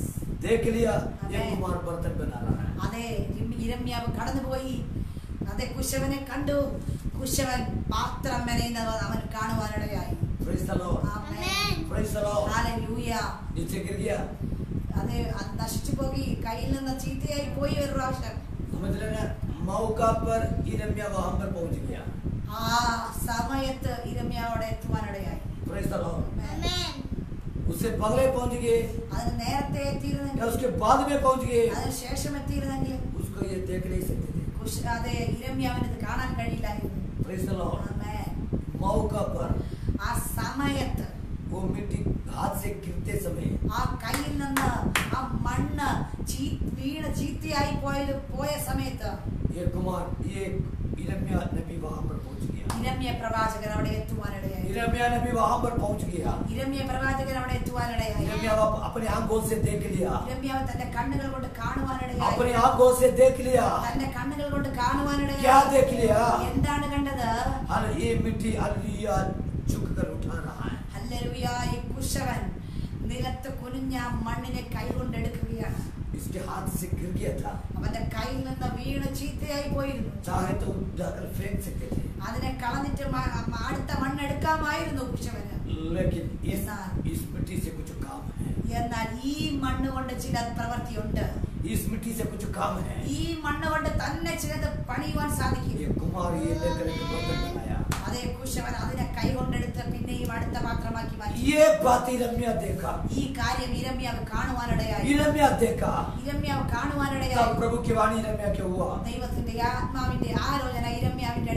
Speaker 1: देख लिया ये
Speaker 2: आमेन.
Speaker 1: कुमार बर्तन बना रहा है
Speaker 2: അതെ ഇരമ്യ- ഇരമ്യാവ് കടന്നുപോയി അതെ കുശവനെ കണ്ടു കുശവൻ പാത്രം മെനയുന്നത് അവൻ കാണുവാനിടയായി
Speaker 1: Praise the Lord.
Speaker 2: Amen.
Speaker 1: Praise the Lord.
Speaker 2: Hallelujah.
Speaker 1: नीचे गिर गया
Speaker 2: അതെ അത് നശിച്ചു പോയി കയ്യിൽ നിന്ന് ചീത്തയായി പോയി ഒരു പ്രാവശ്യം
Speaker 1: समझ लेना मौका पर इरमिया वहां पर पहुंच गया
Speaker 2: ആ സമയത്ത് ഇരമ്യാവോടെ എത്തുവാനിടയായി
Speaker 1: Praise the Lord.
Speaker 4: Amen.
Speaker 1: उससे पहले पहुंच गए
Speaker 2: അതിന് നേരത്തെ
Speaker 1: या
Speaker 2: എത്തിയിരുന്നെങ്കിൽ
Speaker 1: उसके बाद में पहुंच गए
Speaker 2: അതിന് ശേഷം എത്തിയിരുന്നെങ്കിൽ
Speaker 1: उसको ये देख नहीं सकते थे
Speaker 2: കുശ- അതെ ഇരമ്യാവിന് ഇത് കാണാൻ കഴിയില്ലായിരുന്നു
Speaker 1: Praise the Lord.
Speaker 2: ആമേൻ.
Speaker 1: मौका पर
Speaker 2: ആ സമയത്ത്
Speaker 1: वो मिट्टी हाथ से गिरते समय
Speaker 2: ആ കയ്യിൽ നിന്ന് ആ മണ്ണ് ചീ വീണ് ചീത്തയായി പോയത് പോയ സമയത്ത്
Speaker 1: ये कुमार ये इरमिया नबी वहां पर पहुंच गया
Speaker 2: ഇരമ്യ പ്രവാചകൻ അവിടെ എത്തുവാനിടയായി
Speaker 1: इरमिया नबी वहां पर पहुंच गया
Speaker 2: ഇരമ്യ പ്രവാചകൻ അവിടെ എത്തുവാനിടയായി
Speaker 1: इरमिया अप- अपने आंखों से देख लिया
Speaker 2: ഇരമ്യാവ് തന്റെ കണ്ണുകൾ കൊണ്ട് കാണുവാനിടയായി
Speaker 1: अपने आंखों से देख लिया
Speaker 2: തന്റെ കണ്ണുകൾ കൊണ്ട്
Speaker 1: क्या
Speaker 2: കാണുവാനിടയായി
Speaker 1: देख लिया
Speaker 2: എന്താണ് കണ്ടത്
Speaker 1: हर ये मिट्टी हालेलुया झुक कर उठा रहा है
Speaker 2: ഹല്ലേലൂയ ഈ കുശവൻ നിലത്ത് കുനിഞ്ഞ ആ മണ്ണിനെ കൈകൊണ്ട് എടുക്കുകയാണ്
Speaker 1: इसके हाथ से गिर गया था
Speaker 2: അവന്റെ കയ്യിൽ നിന്ന് വീണ് ചീത്തയായി പോയിരുന്നു
Speaker 1: चाहे तो जाकर फेंक सकते थे
Speaker 2: അതിനെ കളഞ്ഞിട്ട് മ- മ- അടുത്ത മണ്ണ് എടുക്കാമായിരുന്നു കുശവന്
Speaker 1: लेकिन इस इस मिट्टी से कुछ काम है
Speaker 2: എന്നാൽ ഈ മണ്ണ് കൊണ്ട് ചില പ്രവൃത്തിയുണ്ട്
Speaker 1: इस मिट्टी से कुछ काम है
Speaker 2: ഈ മണ്ണ് കൊണ്ട് തന്നെ ചിലത് പണിയുവാൻ സാധിക്കും
Speaker 1: ये कुमार ये लेकर एक बर्तन बनाया
Speaker 2: അതേ കുശവൻ അതിനെ കൈ കൊണ്ടെടുത്ത് പിന്നെയും അടുത്ത പാത്രമാക്കി മാറ്റി
Speaker 1: ये बात इरमिया देखा
Speaker 2: ഈ കാര്യം ഇരമ്യാവ് കാണുവാനിടയായി
Speaker 1: इरमिया देखा
Speaker 2: ഇരമ്യാവ്
Speaker 1: तब
Speaker 2: കാണുവാനിടയായി
Speaker 1: प्रभु की वाणी इरमिया के हुआ
Speaker 2: ദൈവത്തിന്റെ ആത്മാവിന്റെ ആലോചന ഇരമ്യാവിന്റെ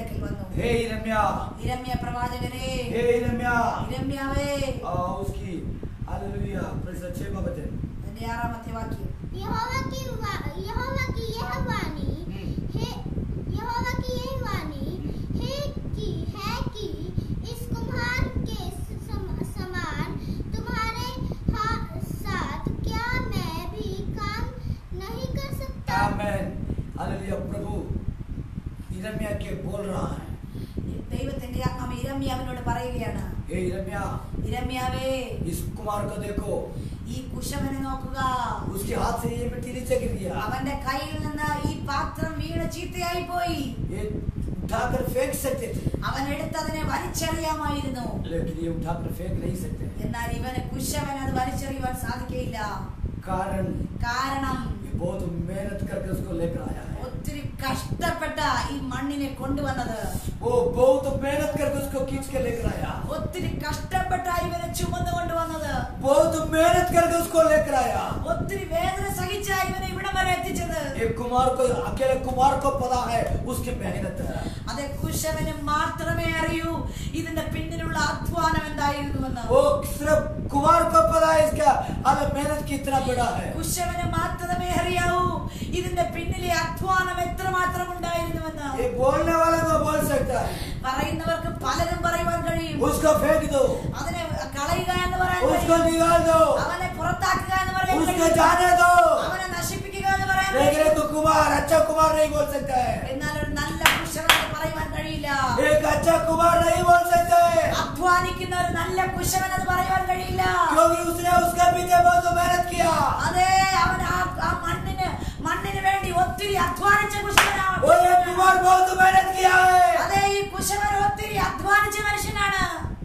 Speaker 1: हे इरम्या
Speaker 2: ഇരമ്യ പ്രവാചകനെ
Speaker 1: हे इरम्या
Speaker 2: ഇരമ്യാവേ
Speaker 1: आ, उसकी हालेलुया प्रेज द छेमा वचन
Speaker 2: അതിന്റെ ആറാമത്തെ വാക്യം
Speaker 4: यहोवा की वा- यहोवा की यह वाणी है यहोवा की यह वाणी है कि है कि इस कुम्हार के सम- समान तुम्हारे हा- साथ क्या मैं भी काम नहीं कर सकता
Speaker 1: आमेन हालेलुया प्रभु इरम्या के बोल रहा है
Speaker 2: ദൈവത്തിന്റെ ആത്മാവ് ഇരമ്യാവിനോട് പറയുകയാണ്
Speaker 1: हे इरम्या
Speaker 2: ഇരമ്യാവേ
Speaker 1: इस कुमार को देखो
Speaker 2: ഈ കുശവനെ നോക്കുക
Speaker 1: उसके हाथ से ये मिट्टी नीचे गिर गया
Speaker 2: അവന്റെ കയ്യിൽ നിന്ന് ഈ പാത്രം വീണ് ചീത്തയായി പോയി
Speaker 1: ये उठाकर फेंक सकते थे
Speaker 2: അവൻ എടുത്തതിനെ വലിച്ചെറിയാമായിരുന്നു
Speaker 1: लेकिन ये उठाकर फेंक नहीं सकते
Speaker 2: എന്നാൽ ഇവന് കുശവൻ അത് വലിച്ചെറിയുവാൻ സാധിക്കയില്ല
Speaker 1: कारण
Speaker 2: കാരണം
Speaker 1: ये बहुत मेहनत करके उसको लेकर आया है
Speaker 2: ഒത്തിരി കഷ്ടപ്പെട്ട ഈ മണ്ണിനെ കൊണ്ടുവന്നത്
Speaker 1: वो बहुत मेहनत करके उसको खींच के लेकर आया
Speaker 2: ഒത്തിരി കഷ്ടപ്പെട്ട ഇവനെ ചുമന്നു കൊണ്ടുവന്നത്
Speaker 1: बहुत मेहनत करके उसको लेकर आया
Speaker 2: ഒത്തിരി വേദന സഹിച്ച ഇവനെ ഇവിടെ വരെ എത്തിച്ചത്
Speaker 1: एक कुमार को अकेले कुमार को पता है उसकी मेहनत है
Speaker 2: അതെ കുശവന് മാത്രമേ അറിയൂ ഇതിന്റെ പിന്നിലുള്ള അധ്വാനം എന്തായിരുന്നുവെന്ന്
Speaker 1: वो सिर्फ कुमार को पता है इसका अगर मेहनत कितना बड़ा है
Speaker 2: കുശവന് മാത്രമേ അറിയാവൂ ഇതിന്റെ പിന്നിലെ അധ്വാനം എത്രമാത്രം ഉണ്ടായിരുന്നുവെന്ന്
Speaker 1: ये बोलने वाला को बोल सकता है
Speaker 2: പറയുന്നവർക്ക് പലരും പറയുവാൻ കഴിയും
Speaker 1: उसको फेंक दो
Speaker 2: അതിനെ കളയുക എന്ന് പറയാൻ
Speaker 1: उसको
Speaker 2: കഴിയും
Speaker 1: निकाल दो
Speaker 2: അവനെ പുറത്താക്കുക എന്ന് പറയാൻ
Speaker 1: उसको
Speaker 2: കഴിയും
Speaker 1: जाने दो
Speaker 2: അവനെ നശിപ്പിക്കുക എന്ന് പറയാൻ
Speaker 1: लेकिन
Speaker 2: കഴിയും
Speaker 1: एक कुमार अच्छा कुमार नहीं बोल सकता है
Speaker 2: എന്നാൽ ഒരു നല്ല കുശവനെ പറയുവാൻ കഴിയില്ല
Speaker 1: एक अच्छा कुमार नहीं बोल सकता है
Speaker 2: അധ്വാനിക്കുന്ന ഒരു നല്ല കുശവൻ അത് പറയുവാൻ കഴിയില്ല
Speaker 1: क्योंकि उसने उसके पीछे बहुत मेहनत किया
Speaker 2: അതെ അവൻ ആ ആ മണ്ണിന് മണ്ണിന് വേണ്ടി ഒത്തിരി അധ്വാനിച്ച കുശവനാണ്
Speaker 1: वो ये कुमार बहुत मेहनत किया है
Speaker 2: അതെ ഈ കുശവൻ ഒത്തിരി അധ്വാനിച്ച മനുഷ്യനാണ്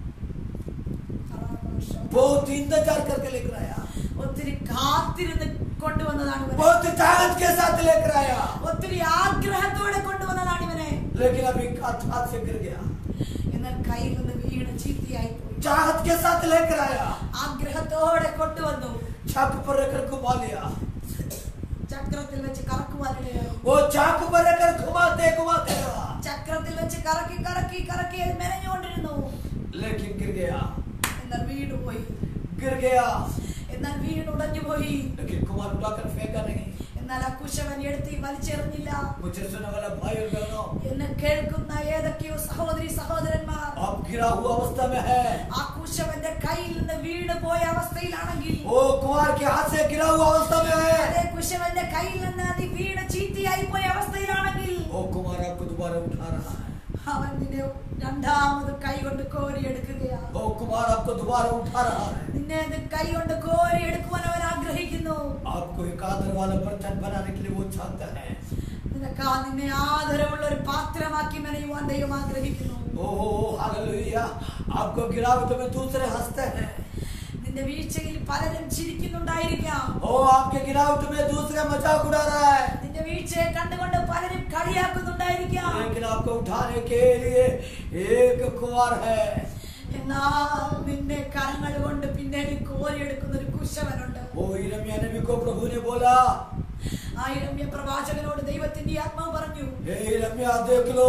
Speaker 1: बहुत इंतजार करके लेकर आया
Speaker 2: ഒത്തിരി കാത്തിരുന്ന് കൊണ്ടുവന്നതാണ് ഇവനെ
Speaker 1: बहुत ताकत के साथ लेकर आया
Speaker 2: ഒത്തിരി ആഗ്രഹത്തോടെ കൊണ്ടുവന്നതാണ് ഇവനെ
Speaker 1: लेकिन अभी हाथ हाथ से गिर गया
Speaker 2: എന്നാൽ കയ്യിൽ നിന്ന് വീണ് ചീത്തയായി പോയി
Speaker 1: चाहत के साथ लेकर आया
Speaker 2: ആഗ്രഹത്തോടെ കൊണ്ടുവന്നു
Speaker 1: छक पर रखकर घुमा लिया
Speaker 2: ചക്രത്തിൽ വെച്ച് കറക്കുവാനിടയായി
Speaker 1: वो चाकू पर रखकर घुमाते घुमाते रहा
Speaker 2: ചക്രത്തിൽ വെച്ച് കറക്കി കറക്കി കറക്കി അത് മെനഞ്ഞുകൊണ്ടിരുന്നു
Speaker 1: लेकिन गिर गया
Speaker 2: എന്നാൽ വീട് പോയി
Speaker 1: गिर गया
Speaker 2: എന്നാൽ വീട് ഉടഞ്ഞു പോയി
Speaker 1: लेकिन कुमार उठाकर फेंका नहीं
Speaker 2: എന്നാൽ ആ കുശവൻ എടുത്ത് വലിച്ചെറിഞ്ഞില്ല
Speaker 1: मुझे सुनने वाला भाई और बहनों
Speaker 2: എന്നെ കേൾക്കുന്ന ഏതൊക്കെയോ സഹോദരി സഹോദരന്മാർ
Speaker 1: आप गिरा हुआ अवस्था में है
Speaker 2: ആ കുശവന്റെ കയ്യിൽ നിന്ന് വീണ് പോയ അവസ്ഥയിലാണെങ്കിൽ
Speaker 1: वो कुमार के हाथ से गिरा हुआ अवस्था में है
Speaker 2: അതേ കുശവന്റെ കയ്യിൽ നിന്ന് അത് വീണ് ചീത്തയായി പോയ അവസ്ഥയിലാണെങ്കിൽ
Speaker 1: वो कुमार आपको दोबारा उठा रहा है
Speaker 2: അവൻ നിന്നെ രണ്ടാമത് കൈ കൊണ്ട് കോരിയെടുക്കുകയാണ്
Speaker 1: वो कुमार आपको दोबारा उठा रहा है
Speaker 2: നിന്നെ അത് കൈ കൊണ്ട് കോരിയെടുക്കുവാൻ അവൻ ആഗ്രഹിക്കുന്നു
Speaker 1: आपको एक आदर वाला बर्तन बनाने के लिए वो चाहता है
Speaker 2: നിനക്ക് ആ നിന്നെ ആദരവുള്ള ഒരു പാത്രമാക്കി മെനയുവാൻ ദൈവം ആഗ്രഹിക്കുന്നു
Speaker 1: ओह हालेलुया आपको गिरावट में दूसरे हंसते हैं
Speaker 2: നിന്റെ വീഴ്ചയിൽ പലരും ചിരിക്കുന്നുണ്ടായിരിക്കാം
Speaker 1: ओ आपके गिरावट में दूसरे मजाक उड़ा रहा है
Speaker 2: നിന്റെ വീഴ്ചയെ കണ്ടുകൊണ്ട് പലരും കളിയാക്കുന്നുണ്ടായിരിക്കാം
Speaker 1: लेकिन आपको उठाने के लिए एक कुमार है
Speaker 2: എന്നാൽ നിന്നെ കരങ്ങൾ കൊണ്ട് പിന്നീട് കോരിയെടുക്കുന്ന ഒരു കുശവനുണ്ട്
Speaker 1: वो इरमिया नबी को प्रभु ने बोला
Speaker 2: ആയിരമ്യ പ്രവാചകനോട് ദൈവത്തിന്റെ ആത്മാവ് പറഞ്ഞു
Speaker 1: हे इरमिया देख लो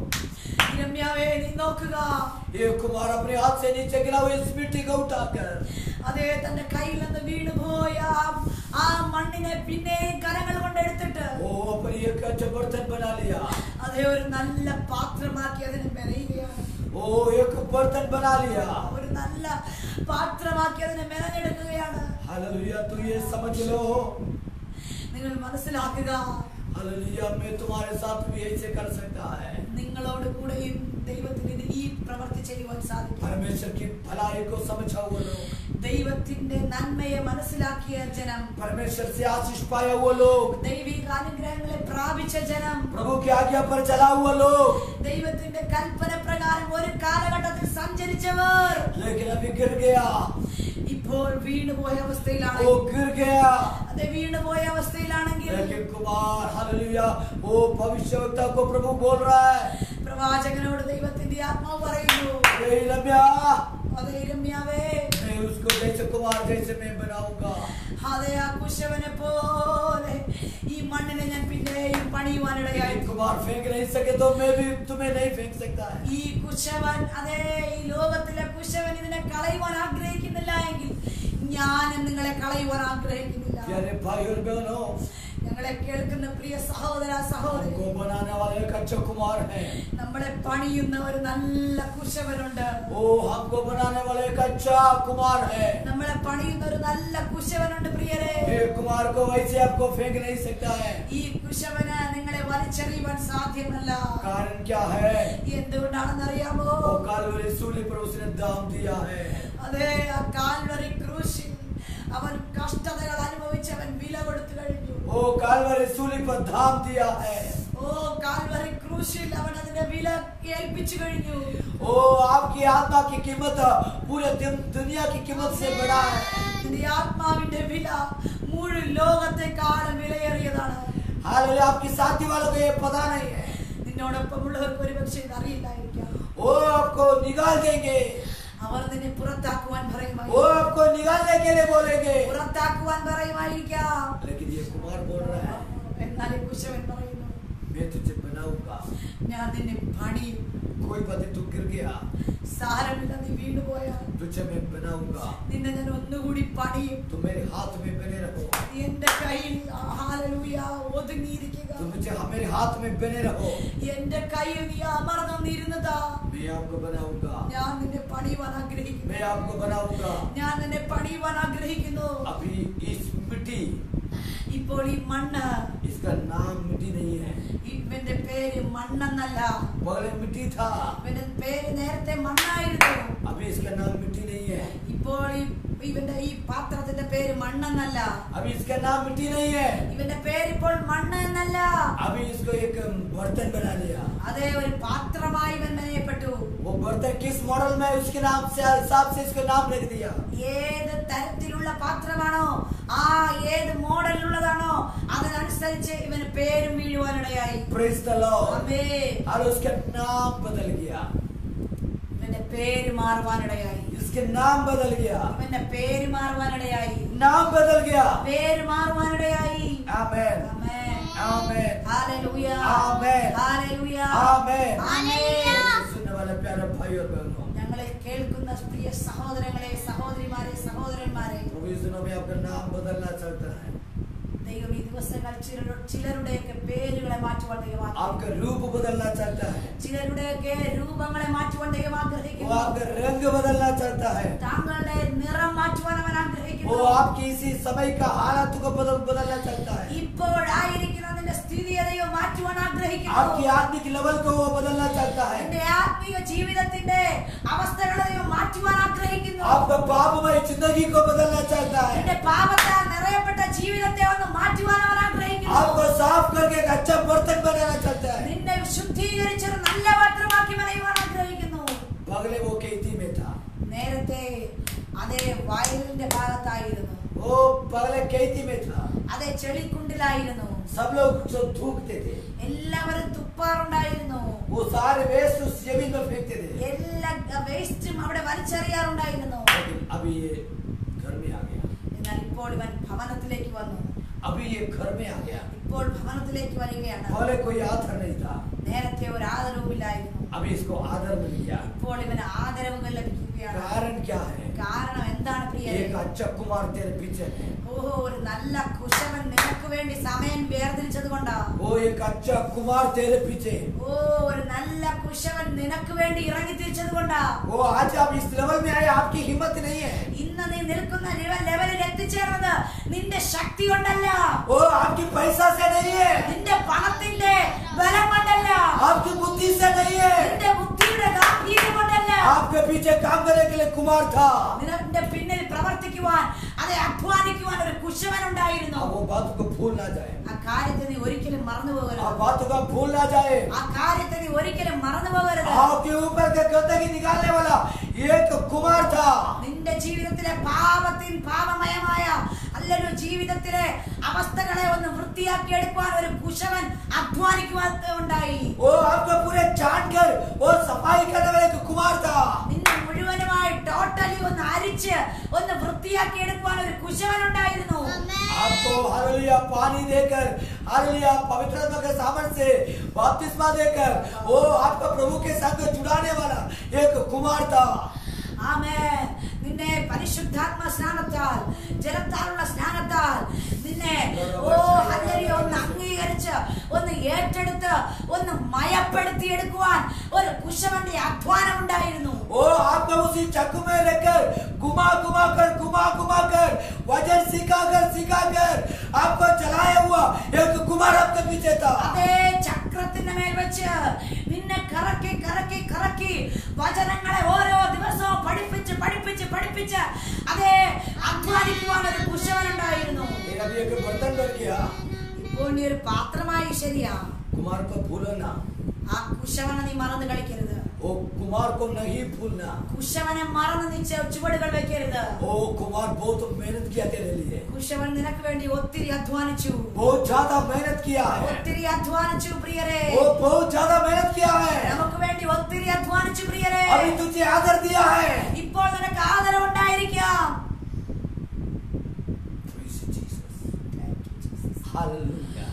Speaker 2: ഇരമ്യാവേ നീ നോക്കുക
Speaker 1: ये कुमार अपने हाथ से नीचे गिरा हुआ इस मिट्टी को उठाकर
Speaker 2: അതേ തന്റെ കയ്യിൽ നിന്ന് വീണുപോയ ആ- ആ മണ്ണിനെ പിന്നെയും കരങ്ങൾ കൊണ്ട് എടുത്തിട്ട്
Speaker 1: वो अपनी एक अच्छा बर्तन बना लिया
Speaker 2: അതേ ഒരു നല്ല പാത്രമാക്കി അതിനെ മെനയുകയാണ്
Speaker 1: वो एक बर्तन बना लिया
Speaker 2: ഒരു നല്ല പാത്രമാക്കി അതിനെ മെനഞ്ഞെടുക്കുകയാണ്
Speaker 1: हालेलुया तू ये समझ लो
Speaker 2: നിങ്ങൾ മനസ്സിലാക്കുക
Speaker 1: हालेलुया मैं तुम्हारे साथ भी ऐसे कर सकता है
Speaker 2: നിങ്ങളോട് കൂടെയും ദൈവത്തിന് ഇത് ഈ പ്രവൃത്തി ചെയ്യുവാൻ സാധിക്കും
Speaker 1: परमेश्वर की भलाई को समझा हुआ लोग
Speaker 2: ദൈവത്തിന്റെ നന്മയെ മനസ്സിലാക്കിയ ജനം
Speaker 1: परमेश्वर से आशीष पाया हुआ लोग
Speaker 2: ദൈവിക അനുഗ്രഹങ്ങളെ പ്രാപിച്ച ജനം
Speaker 1: प्रभु की आज्ञा पर चला हुआ लोग
Speaker 2: ദൈവത്തിന്റെ കൽപ്പന പ്രകാരം ഒരു കാലഘട്ടത്തിൽ സഞ്ചരിച്ചവർ
Speaker 1: लेकिन अभी गिर गया
Speaker 2: ഇപ്പോൾ വീണുപോയ അവസ്ഥയിലാണ്
Speaker 1: वो गिर गया
Speaker 2: അതെ വീണുപോയ അവസ്ഥയിലാണെങ്കിൽ
Speaker 1: लेकिन कुमार हालेलुया वो भविष्यवक्ता को प्रभु बोल रहा है
Speaker 2: പ്രവാചകനോട് ദൈവത്തിന്റെ ആത്മാവ് പറയുന്നു
Speaker 1: "हे इरमिया
Speaker 2: അതെ ഇരമ്യാവേ
Speaker 1: मैं उसको जैसे कुमार जैसे मैं बनाऊंगा
Speaker 2: അതെ ആ കുശവനെ പോലെ ഈ മണ്ണിനെ ഞാൻ പിന്നെയും പണിയുവാനിടയായി
Speaker 1: यदि कुमार फेंक नहीं सके तो मैं भी तुम्हें नहीं फेंक सकता है
Speaker 2: ഈ കുശവൻ അതെ ഈ ലോകത്തിലെ കുശവൻ ഇതിനെ കളയുവാൻ ആഗ്രഹിക്കുന്നില്ല എങ്കിൽ ഞാനും നിങ്ങളെ കളയുവാൻ ആഗ്രഹിക്കുന്നില്ല
Speaker 1: प्यारे भाई और बहनों
Speaker 2: ഞങ്ങളെ കേൾക്കുന്ന പ്രിയ സഹോദര സഹോദരി
Speaker 1: हमको बनाने वाला एक अच्छा कुमार है
Speaker 2: നമ്മളെ പണിയുന്ന ഒരു നല്ല കുശവനുണ്ട്
Speaker 1: ओ हमको बनाने वाला एक अच्छा कुमार है
Speaker 2: നമ്മളെ പണിയുന്ന ഒരു നല്ല കുശവനുണ്ട് പ്രിയരെ
Speaker 1: ये कुमार को वैसे आपको फेंक नहीं सकता है
Speaker 2: ഈ കുശവന് നിങ്ങളെ വലിച്ചെറിയുവാൻ സാധ്യമല്ല
Speaker 1: कारण क्या है
Speaker 2: എന്തുകൊണ്ടാണെന്നറിയാമോ
Speaker 1: वो कालवरी सूली पर उसने दाम दिया है
Speaker 2: അതെ ആ കാൽവറി ക്രൂശിൽ അവൻ കഷ്ടതകൾ അനുഭവിച്ച് അവൻ വില കൊടുത്തു കഴിഞ്ഞു
Speaker 1: वो कालवरी सूली पर दाम दिया है
Speaker 2: ഓ കാൽവറി ക്രൂശിൽ അവൻ അതിന്റെ വില ഏൽപ്പിച്ചു കഴിഞ്ഞു
Speaker 1: ओ आपकी आत्मा की कीमत पूरे दिन- दुनिया की कीमत से बड़ा है
Speaker 2: നിന്റെ ആത്മാവിന്റെ വില മുഴുവൻ ലോകത്തെക്കാളും വിലയേറിയതാണ്
Speaker 1: हालेलुया आपकी साथी वालों को ये पता नहीं है
Speaker 2: നിന്നോടൊപ്പമുള്ളവർക്ക് ഒരുപക്ഷെ ഇത് അറിയില്ലായിരിക്കാം
Speaker 1: वो आपको निकाल देंगे
Speaker 2: അവർ നിന്നെ പുറത്താക്കുവാൻ
Speaker 1: वो
Speaker 2: പറയുമായിരിക്കും
Speaker 1: आपको निकालने के लिए बोलेंगे
Speaker 2: പുറത്താക്കുവാൻ പറയുമായിരിക്കാം
Speaker 1: लेकिन ये कुमार बोल रहा है
Speaker 2: എന്നാൽ ഈ കുശവൻ പറയുന്നു
Speaker 1: मैं तुझे बनाऊंगा
Speaker 2: ഞാൻ നിന്നെ പണിയും
Speaker 1: कोई बात तू गिर गया
Speaker 2: സാരമില്ല നീ വീണുപോയാൽ
Speaker 1: तुझे मैं बनाऊंगा
Speaker 2: നിന്നെ ഞാൻ ഒന്നുകൂടി പണിയും
Speaker 1: तुम मेरे हाथ में बने रहो
Speaker 2: എന്റെ കയ്യിൽ ഹാലലൂയ ഒതുങ്ങിയിരിക്കുക
Speaker 1: तुम मुझे मेरे हाथ में बने रहो
Speaker 2: എന്റെ കയ്യിൽ നീ അമർന്നിരുന്നതാ
Speaker 1: मैं आपको बनाऊंगा
Speaker 2: ഞാൻ നിന്നെ പണിയുവാൻ ആഗ്രഹിക്കുന്നു
Speaker 1: मैं आपको बनाऊंगा
Speaker 2: ഞാൻ നിന്നെ പണിയുവാൻ ആഗ്രഹിക്കുന്നു
Speaker 1: अभी इस मिट्टी
Speaker 2: ഇപ്പോൾ ഈ മണ്ണ്
Speaker 1: इसका नाम मिट्टी नहीं है
Speaker 2: ഇവന്റെ പേര് മണ്ണെന്നല്ല
Speaker 1: पहले मिट्टी था
Speaker 2: ഇവന്റെ പേര് നേരത്തെ മണ്ണായിരുന്നു
Speaker 1: अभी इसका नाम मिट्टी नहीं है
Speaker 2: ഇപ്പോൾ ഈ ഇവന്റെ ഈ പാത്രത്തിന്റെ പേര് മണ്ണെന്നല്ല
Speaker 1: अभी इसका नाम मिट्टी नहीं है
Speaker 2: ഇവന്റെ പേര് ഇപ്പോൾ മണ്ണ് എന്നല്ല
Speaker 1: अभी इसको एक बर्तन बना लिया
Speaker 2: അതേ ഒരു പാത്രമായി ഇവൻ മെനയപ്പെട്ടു
Speaker 1: वो बर्तन किस मॉडल में है, उसके नाम से हिसाब से इसको नाम रख दिया
Speaker 2: ഏത് തരത്തിലുള്ള പാത്രമാണോ ആ ഏത് മോഡലിലുള്ളതാണോ അതിനനുസരിച്ച് ഇവന് പേരും വീഴുവാനിടയായി
Speaker 1: प्रेज द लॉर्ड
Speaker 2: ആമേ.
Speaker 1: और उसका नाम बदल गया
Speaker 2: ഇവന്റെ പേര് മാറുവാനിടയായി
Speaker 1: इसके नाम बदल गया
Speaker 2: ഇവന്റെ പേര് മാറുവാനിടയായി
Speaker 1: नाम बदल गया
Speaker 2: പേര് മാറുവാനിടയായി
Speaker 1: आमेन
Speaker 2: ആമേൻ.
Speaker 1: आमेन
Speaker 2: ഹല്ലേലൂയ.
Speaker 1: ആമേൻ.
Speaker 2: ഹല്ലേലൂയ.
Speaker 1: आमेन
Speaker 2: ആമേൻ.
Speaker 1: सुनने वाले प्यारे भाई और बहनों
Speaker 2: ഞങ്ങളെ കേൾക്കുന്ന പ്രിയ സഹോദരങ്ങളെ സഹോദരിമാരെ സഹോദരന്മാരെ
Speaker 1: प्रभु इस दिनों में आपका नाम बदलना चाहता है
Speaker 2: ദൈവം ഈ ദിവസങ്ങൾ ചിലരുടെ ചിലരുടെയൊക്കെ പേരുകളെ മാറ്റുവാൻ ദൈവം ആഗ്രഹിക്കുന്നു.
Speaker 1: आपका रूप बदलना चाहता है
Speaker 2: ചിലരുടെയൊക്കെ രൂപങ്ങളെ മാറ്റുവാൻ ദൈവം
Speaker 1: वो
Speaker 2: ആഗ്രഹിക്കുന്നു
Speaker 1: आपका रंग बदलना चाहता है
Speaker 2: താങ്കളുടെ നിറം മാറ്റുവാൻ അവൻ
Speaker 1: वो
Speaker 2: ആഗ്രഹിക്കുന്നു
Speaker 1: आपकी इसी समय का हालत को बदल बदलना चाहता है
Speaker 2: ഇപ്പോഴായിരിക്കുന്ന നിന്റെ സ്ഥിതിയെ ദൈവം മാറ്റുവാൻ
Speaker 1: आपकी
Speaker 2: ആഗ്രഹിക്കുന്നു
Speaker 1: आत्मिक लेवल को वो बदलना चाहता है
Speaker 2: നിന്റെ ആത്മീയ ജീവിതത്തിന്റെ അവസ്ഥകളെ ദൈവം മാറ്റുവാൻ ആഗ്രഹിക്കുന്നു
Speaker 1: आपका पापमय जिंदगी को बदलना चाहता है
Speaker 2: നിന്റെ പാപത്താൽ നിറയപ്പെട്ട ജീവിതത്തെ ഒന്ന് മാറ്റുവാൻ അവൻ ആഗ്രഹിക്കുന്നു
Speaker 1: आपको साफ करके एक अच्छा बर्तन बनाना चाहता है
Speaker 2: നിന്നെ ശുദ്ധീകരിച്ചൊരു നല്ല പാത്രമാക്കി വരയുവാൻ ആഗ്രഹിക്കുന്നു
Speaker 1: पगले वो खेती में था
Speaker 2: നേരത്തെ അതേ വയലിന്റെ ഭാഗത്തായിരുന്നു
Speaker 1: वो पगले खेती में था
Speaker 2: അതേ ചെളിക്കുണ്ടിലായിരുന്നു
Speaker 1: सब लोग जो थूकते थे
Speaker 2: എല്ലാവരും തുപ്പാറുണ്ടായിരുന്നു
Speaker 1: वो सारे वेस्ट उस जमीन में फेंकते थे
Speaker 2: എല്ലാ വേസ്റ്റും അവിടെ വലിച്ചെറിയാറുണ്ടായിരുന്നു
Speaker 1: लेकिन अभी ये घर में आ गया
Speaker 2: എന്നാൽ ഇപ്പോൾ ഇവൻ ഭവനത്തിലേക്ക് വന്നു
Speaker 1: अभी ये घर में आ गया
Speaker 2: ഇപ്പോൾ ഭവനത്തിലേക്ക് വരികയാണ്
Speaker 1: पहले कोई आदर नहीं था
Speaker 2: നേരത്തെ ഒരു ആദരവുമില്ലായിരുന്നു
Speaker 1: अभी इसको आदर मिल गया
Speaker 2: ഇപ്പോൾ ഇവന് ആദരവുകൾ ലഭിക്കുകയാണ്
Speaker 1: कारण क्या है
Speaker 2: കാരണം എന്താണ് പ്രിയ
Speaker 1: एक अच्छा कुमार तेरे पीछे है
Speaker 2: ഓഹോ ഒരു നല്ല കുശവൻ നിനക്ക് വേണ്ടി സമയം വേർതിരിച്ചത് കൊണ്ടാ
Speaker 1: वो एक अच्छा कुमार तेरे पीछे है
Speaker 2: ഓ ഒരു നല്ല കുശവൻ നിനക്ക് വേണ്ടി ഇറങ്ങി തിരിച്ചത് കൊണ്ടാ
Speaker 1: वो आज आप इस लेवल में आए आपकी हिम्मत नहीं है
Speaker 2: ഇന്ന് നീ നിൽക്കുന്ന ലെവ- ലെവലിൽ എത്തിച്ചേർന്നത് നിന്റെ ശക്തി കൊണ്ടല്ല
Speaker 1: वो आपकी पैसा से नहीं है
Speaker 2: നിന്റെ പണത്തിന്റെ ബലം കൊണ്ടല്ല
Speaker 1: आपकी बुद्धि से नहीं है
Speaker 2: നിന്റെ ബുദ്ധിയുടെ ഗാംഭീര്യം കൊണ്ടല്ല
Speaker 1: आपके पीछे काम करने के लिए कुमार था
Speaker 2: നിന്റെ പിന്നിൽ പ്രവർത്തിക്കുവാൻ അതെ അധ്വാനിക്കുവാൻ ഒരു കുശവൻ ഉണ്ടായിരുന്നു
Speaker 1: अब वो बात को भूल ना जाए
Speaker 2: ആ കാര്യത്തെ നീ ഒരിക്കലും മറന്നു
Speaker 1: आप
Speaker 2: പോകരുത്
Speaker 1: बातों का भूल ना जाए
Speaker 2: ആ കാര്യത്തെ നീ ഒരിക്കലും മറന്നു പോകരുത്
Speaker 1: आपके ऊपर के गंदगी निकालने वाला एक कुमार था
Speaker 2: നിന്റെ ജീവിതത്തിലെ പാപത്തിൻ പാപമയമായ അല്ലൊരു ജീവിതത്തിലെ അവസ്ഥകളെ ഒന്ന് വൃത്തിയാക്കി എടുക്കുവാൻ ഒരു കുശവൻ അധ്വാനിക്കുവാൻ ഉണ്ടായി
Speaker 1: वो आपको पूरे छाट कर वो सफाई करने वाला एक कुमार था
Speaker 2: നിന്നെ മുഴുവനുമായി ടോട്ടലി ഒന്ന് അരിച്ച് ഒന്ന് ശുദ്ധിയാക്കി എടുക്കുവാൻ ഒരു കുശവൻ ഉണ്ടായിരുന്നു
Speaker 1: आपको हालेलुया पानी देकर हालेलुया पवित्रता के सामन से बपतिस्मा देकर वो आपका प्रभु के संग जुड़ाने वाला एक कुमार था
Speaker 2: ആമേൻ നിന്നെ പരിശുദ്ധാത്മ സ്നാനത്താൽ ജലത്താലുള്ള സ്നാനത്താൽ നിന്നെ ഓ ഹല്ലേലൂയ ഒന്ന് അംഗീകരിച്ച് ഒന്ന് ഏറ്റെടുത്ത് ഒന്ന് മയപ്പെടുത്തി എടുക്കുവാൻ ഒരു കുശവന്റെ അധ്വാനം ഉണ്ടായിരുന്നു
Speaker 1: वो आपको उसी चक्कू में लेकर घुमा घुमा कर घुमा घुमा कर वजन सिखा कर सिखा कर आपको चलाया हुआ एक कुमार आपके पीछे था
Speaker 2: അതേ ചക്രത്തിന്റെ മേൽ വെച്ച് നിന്നെ കറക്കി കറക്കി കറക്കി വചനങ്ങളെ ഓരോ ദിവസവും പഠിപ്പിച്ച് പഠിപ്പിച്ച് പഠിപ്പിച്ച് അതേ അധ്വാനിക്കുവാൻ ഒരു കുശവൻ ഉണ്ടായിരുന്നു
Speaker 1: ये अभी एक बर्तन बन गया
Speaker 2: ഇപ്പോൾ നീ ഒരു പാത്രമായി ശരിയാ
Speaker 1: कुमार को भूलो ना
Speaker 2: ആ കുശവനെ നീ മറന്നു കളിക്കരുത്
Speaker 1: वो कुमार को नहीं भूलना
Speaker 2: കുശവനെ മറന്ന് നീ ചെ- ചുവടുകൾ വെക്കരുത്
Speaker 1: वो कुमार बहुत मेहनत किया तेरे लिए
Speaker 2: കുശവൻ നിനക്ക് വേണ്ടി ഒത്തിരി അധ്വാനിച്ചു
Speaker 1: बहुत ज्यादा मेहनत किया है
Speaker 2: ഒത്തിരി അധ്വാനിച്ചു പ്രിയരെ
Speaker 1: वो बहुत ज्यादा मेहनत किया है
Speaker 2: നമുക്ക് വേണ്ടി ഒത്തിരി അധ്വാനിച്ചു പ്രിയരെ
Speaker 1: अभी तुझे आदर दिया है
Speaker 2: ഇപ്പോൾ നിനക്ക് ആദരവുണ്ടായിരിക്കാം
Speaker 1: Praise Jesus. Hallelujah.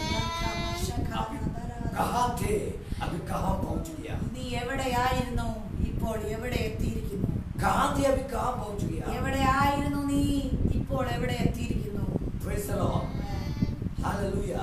Speaker 1: कहाँ थे अभी कहाँ पहुंच गया
Speaker 2: നീ എവിടെയായിരുന്നു ഇപ്പോൾ എവിടെ എത്തിയിരിക്കുന്നു
Speaker 1: कहाँ थे अभी कहाँ पहुंच गया
Speaker 2: എവിടെയായിരുന്നു നീ ഇപ്പോൾ എവിടെ എത്തിയിരിക്കുന്നു
Speaker 1: Praise the Lord. Hallelujah.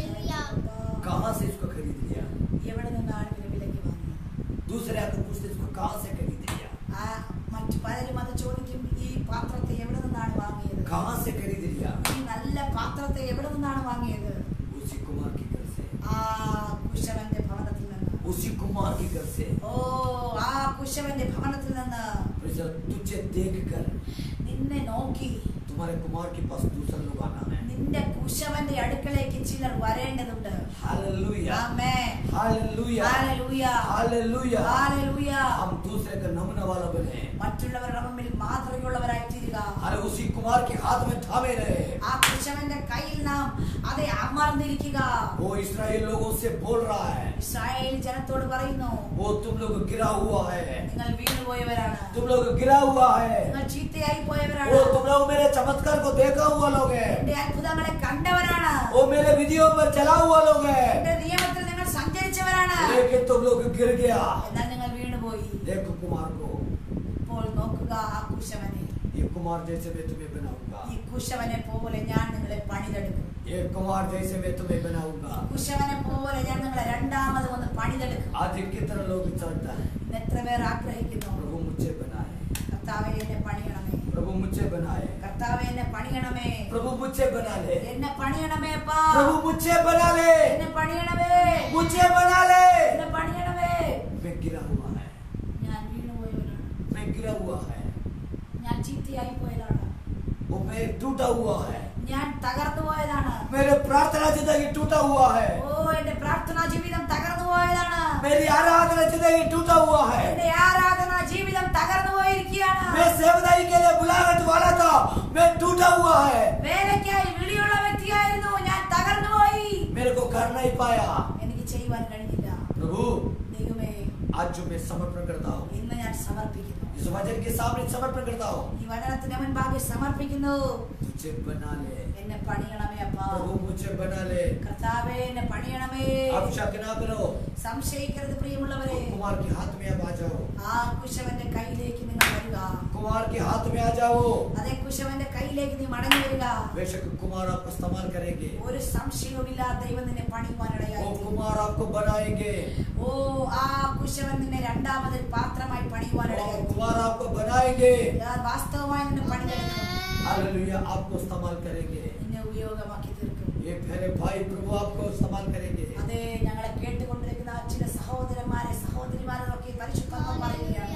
Speaker 1: कहाँ से इसको खरीद लिया
Speaker 2: എവിടെ നിന്നാണ് ഇതിനെ വിലയ്ക്ക് വാങ്ങിയത്
Speaker 1: दूसरे आकर पूछते इसको कहाँ से खरीद लिया
Speaker 2: ആ മറ്റു പലരും അത് ചോദിക്കും ഈ പാത്രത്തെ എവിടെ നിന്നാണ് വാങ്ങിയത്
Speaker 1: कहाँ से खरीद लिया
Speaker 2: ഈ നല്ല പാത്രത്തെ എവിടെ നിന്നാണ് വാങ്ങിയത്
Speaker 1: उसी कुमार के घर से
Speaker 2: ആ കുശവന്റെ ഭവനത്തിൽ നിന്ന്
Speaker 1: उसी कुमार के घर से
Speaker 2: ഓ ആ കുശവന്റെ ഭവനത്തിൽ നിന്ന്
Speaker 1: Praise the Lord. तुझे देख कर
Speaker 2: നിന്നെ നോക്കി
Speaker 1: तुम्हारे कुमार के पास दूसरा लोग आना है
Speaker 2: നിന്റെ കുശവന്റെ അടുക്കളേക്ക് ചിലർ വരേണ്ടതുണ്ട്
Speaker 1: Hallelujah.
Speaker 2: ആമേൻ
Speaker 1: Hallelujah.
Speaker 2: Hallelujah
Speaker 1: Hallelujah.
Speaker 2: ഹല്ലേലൂയ
Speaker 1: हम दूसरे का नमूना वाला बने
Speaker 2: മറ്റുള്ളവരുടെ മുമ്പിൽ മാതൃകയുള്ളവരായി തീരുക
Speaker 1: अरे उसी कुमार के हाथ में थामे रहे
Speaker 2: ആ കുശവന്റെ കയ്യിൽ നാം അതെ അമർന്നിരിക്കുക
Speaker 1: वो इसराइल लोगों से बोल रहा है
Speaker 2: ഇസ്രായേൽ ജനത്തോട് പറയുന്നു
Speaker 1: वो तुम लोग गिरा हुआ है
Speaker 2: നിങ്ങൾ വീണുപോയവരാണ്
Speaker 1: तुम लोग गिरा हुआ है
Speaker 2: നിങ്ങൾ ചീത്തയായി പോയവരാണ്
Speaker 1: वो तुम लोग मेरे चमत्कार को देखा हुआ लोग है
Speaker 2: എന്റെ അത്ഭുതങ്ങളെ കണ്ടവരാണ്
Speaker 1: वो मेरे विधियों पर चला हुआ लोग है
Speaker 2: എന്റെ നിയമത്തിൽ നിങ്ങൾ സഞ്ചരിച്ചവരാണ്
Speaker 1: लेकिन तुम लोग गिर गया
Speaker 2: എന്നാൽ നിങ്ങൾ വീണുപോയി
Speaker 1: देखो कुमार को
Speaker 2: ഇപ്പോൾ നോക്കുക ആ കുശവനെ
Speaker 1: ये कुमार जैसे मैं तुम्हें बनाऊंगा
Speaker 2: ഈ കുശവനെ പോലെ ഞാൻ നിങ്ങളെ പണിതെടുക്കും
Speaker 1: ये कुमार जैसे मैं तुम्हें बनाऊंगा
Speaker 2: കുശവനെ പോലെ ഞാൻ നിങ്ങളെ രണ്ടാമത് ഒന്ന് പണിതെടുക്കും
Speaker 1: आज कितना लोग चलता है
Speaker 2: ഇന്ന് എത്ര പേർ ആഗ്രഹിക്കുന്നു
Speaker 1: प्रभु मुझे बनाए
Speaker 2: കർത്താവെ എന്നെ പണിയണമേ
Speaker 1: प्रभु मुझे बनाए
Speaker 2: കർത്താവെ എന്നെ പണിയണമേ
Speaker 1: प्रभु मुझे बना ले
Speaker 2: എന്നെ പണിയണമേ അപ്പാ
Speaker 1: प्रभु मुझे बना ले
Speaker 2: എന്നെ പണിയണമേ
Speaker 1: मुझे बना ले
Speaker 2: എന്നെ പണിയണമേ
Speaker 1: मैं गिरा हुआ है
Speaker 2: ഞാൻ വീണുപോയവനാണ്
Speaker 1: मैं गिरा हुआ है
Speaker 2: ഞാൻ ചീത്തയായി പോയതാണ്
Speaker 1: वो मैं टूटा हुआ है
Speaker 2: ഞാൻ തകർന്നു പോയതാണ്
Speaker 1: मेरे प्रार्थना जिंदगी टूटा हुआ है
Speaker 2: ഓ എന്റെ പ്രാർത്ഥനാ ജീവിതം തകർന്നു പോയതാണ്
Speaker 1: मेरी आराधना जिंदगी टूटा हुआ है
Speaker 2: എന്റെ ആരാധനാ ജീവിതം തകർന്നു പോയിരിക്കുകയാണ്
Speaker 1: मैं सेवदाई के लिए बुलाहट वाला था मैं टूटा हुआ है
Speaker 2: വേലയ്ക്കായി വിളിയുള്ള വ്യക്തിയായിരുന്നു ഞാൻ തകർന്നു പോയി
Speaker 1: मेरे को कर नहीं पाया
Speaker 2: എനിക്ക് ചെയ്യുവാൻ കഴിഞ്ഞില്ല
Speaker 1: प्रभु
Speaker 2: ദൈവമേ
Speaker 1: आज जो मैं समर्पण करता हूँ
Speaker 2: ഇന്ന് ഞാൻ സമർപ്പിക്കുന്നു
Speaker 1: इस वचन के सामने समर्पण करता हूँ
Speaker 2: ഈ വചനത്തിന് മുൻപാകെ സമർപ്പിക്കുന്നു
Speaker 1: तुझे बना ले
Speaker 2: എന്നെ പണിയണമേ അപ്പ
Speaker 1: प्रभु मुझे बना ले
Speaker 2: കർത്താവേ എന്നെ പണിയണമേ
Speaker 1: अब शक ना करो
Speaker 2: സംശയിക്കരുത് പ്രിയമുള്ളവരെ
Speaker 1: कुमार के हाथ में अब आ जाओ
Speaker 2: ആ കുശവന്റെ കയ്യിലേക്ക് നിങ്ങൾ വരിക
Speaker 1: कुमार के हाथ में आ जाओ
Speaker 2: അതേ കുശവന്റെ കയ്യിലേക്ക് നീ മടങ്ങി വരിക
Speaker 1: बेशक कुमार आपको इस्तेमाल करेंगे
Speaker 2: ഒരു സംശയവുമില്ല ദൈവം നിന്നെ
Speaker 1: वो
Speaker 2: പണിയുവാനിടയായി
Speaker 1: कुमार आपको बनाएंगे
Speaker 2: ഓ ആ കുശവൻ നിന്നെ രണ്ടാമതൊരു പാത്രമായി
Speaker 1: वो
Speaker 2: പണിയുവാനിടയായി
Speaker 1: कुमार आपको बनाएंगे
Speaker 2: ഞാൻ വാസ്തവമായി നിന്നെ പണിതെടുക്കും
Speaker 1: हालेलुया आपको इस्तेमाल करेंगे
Speaker 2: നിന്നെ ഉപയോഗമാക്കി തീർക്കും
Speaker 1: ये मेरे भाई प्रभु आपको इस्तेमाल करेंगे
Speaker 2: അതെ ഞങ്ങളെ കേട്ടുകൊണ്ടിരിക്കുന്ന ചില സഹോദരന്മാരെ സഹോദരിമാരെ നോക്കി പരിശുദ്ധമ പറയുകയാണ്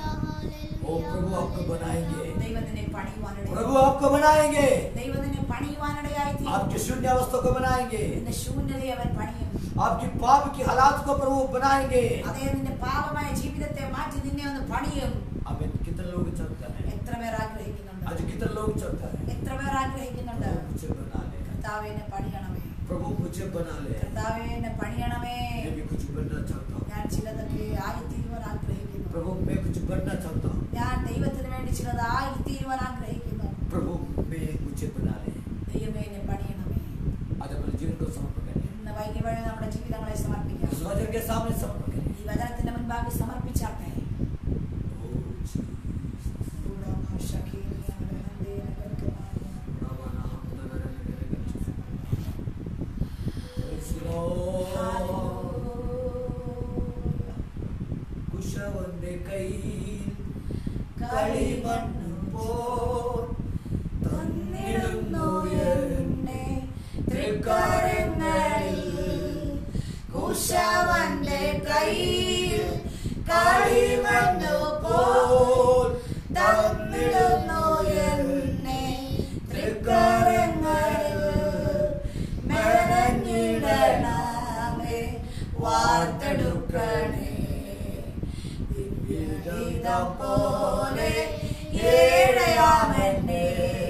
Speaker 1: वो प्रभु आपको बनाएंगे
Speaker 2: ദൈവം നിന്നെ പണിയുവാനിടയായി
Speaker 1: प्रभु आपको बनाएंगे
Speaker 2: ദൈവം നിന്നെ പണിയുവാനിടയായി തീരും
Speaker 1: आपके शून्य अवस्था को बनाएंगे
Speaker 2: നിന്റെ ശൂന്യതയെ അവൻ പണിയും
Speaker 1: आपकी पाप की हालात को प्रभु बनाएंगे
Speaker 2: അതേ നിന്റെ പാപമായ ജീവിതത്തെ മാറ്റി നിന്നെ ഒന്ന് പണിയും
Speaker 1: अब कितने लोग चलता है
Speaker 2: എത്ര പേർ ആഗ്രഹിക്കുന്നുണ്ട്
Speaker 1: आज कितने लोग चलता है
Speaker 2: എത്ര പേർ ആഗ്രഹിക്കുന്നുണ്ട്
Speaker 1: प्रभु मुझे बना ले
Speaker 2: കർത്താവെ എന്നെ പണിയണമേ
Speaker 1: प्रभु मुझे बना ले
Speaker 2: കർത്താവെ എന്നെ പണിയണമേ
Speaker 1: मैं भी कुछ बनना चाहता हूँ
Speaker 2: ഞാൻ ചിലതൊക്കെ ആയിത്തീരുവാൻ ആഗ്രഹിക്കുന്നു
Speaker 1: प्रभु मैं कुछ बनना चाहता हूँ
Speaker 2: ഞാൻ ദൈവത്തിന് വേണ്ടി ചിലത് ആയിത്തീരുവാൻ ആഗ്രഹിക്കുന്നു
Speaker 1: प्रभु में उचित बना ले
Speaker 2: ദൈവമേ എന്നെ പണിയണമേ
Speaker 1: आज अपने जीवन को समर्पण करें
Speaker 2: ഇന്ന് വൈകി വഴി നമ്മുടെ ജീവിതങ്ങളെ സമർപ്പിക്കാം
Speaker 1: इस वचन के सामने समर्पण करें
Speaker 2: ഈ വചനത്തിന്റെ മുൻപാകെ സമർപ്പിച്ചാട്ടെ
Speaker 1: കുശവന്റെ കയ്യിൽ കളിമണ്ണ് പോൽ തന്നിടുന്നു എന്നെ തൃക്കരങ്ങളിൽ
Speaker 2: കുശവന്റെ കയ്യിൽ കളിമണ്ണു പോൽ തന്നിടുന്നു എന്നെ തൃക്കരങ്ങളിൽ മെനഞ്ഞിടണമേ വാർത്തെടുക്കണേ ദിവ്യഗീതം പോലെ ഏഴയാമെന്നെ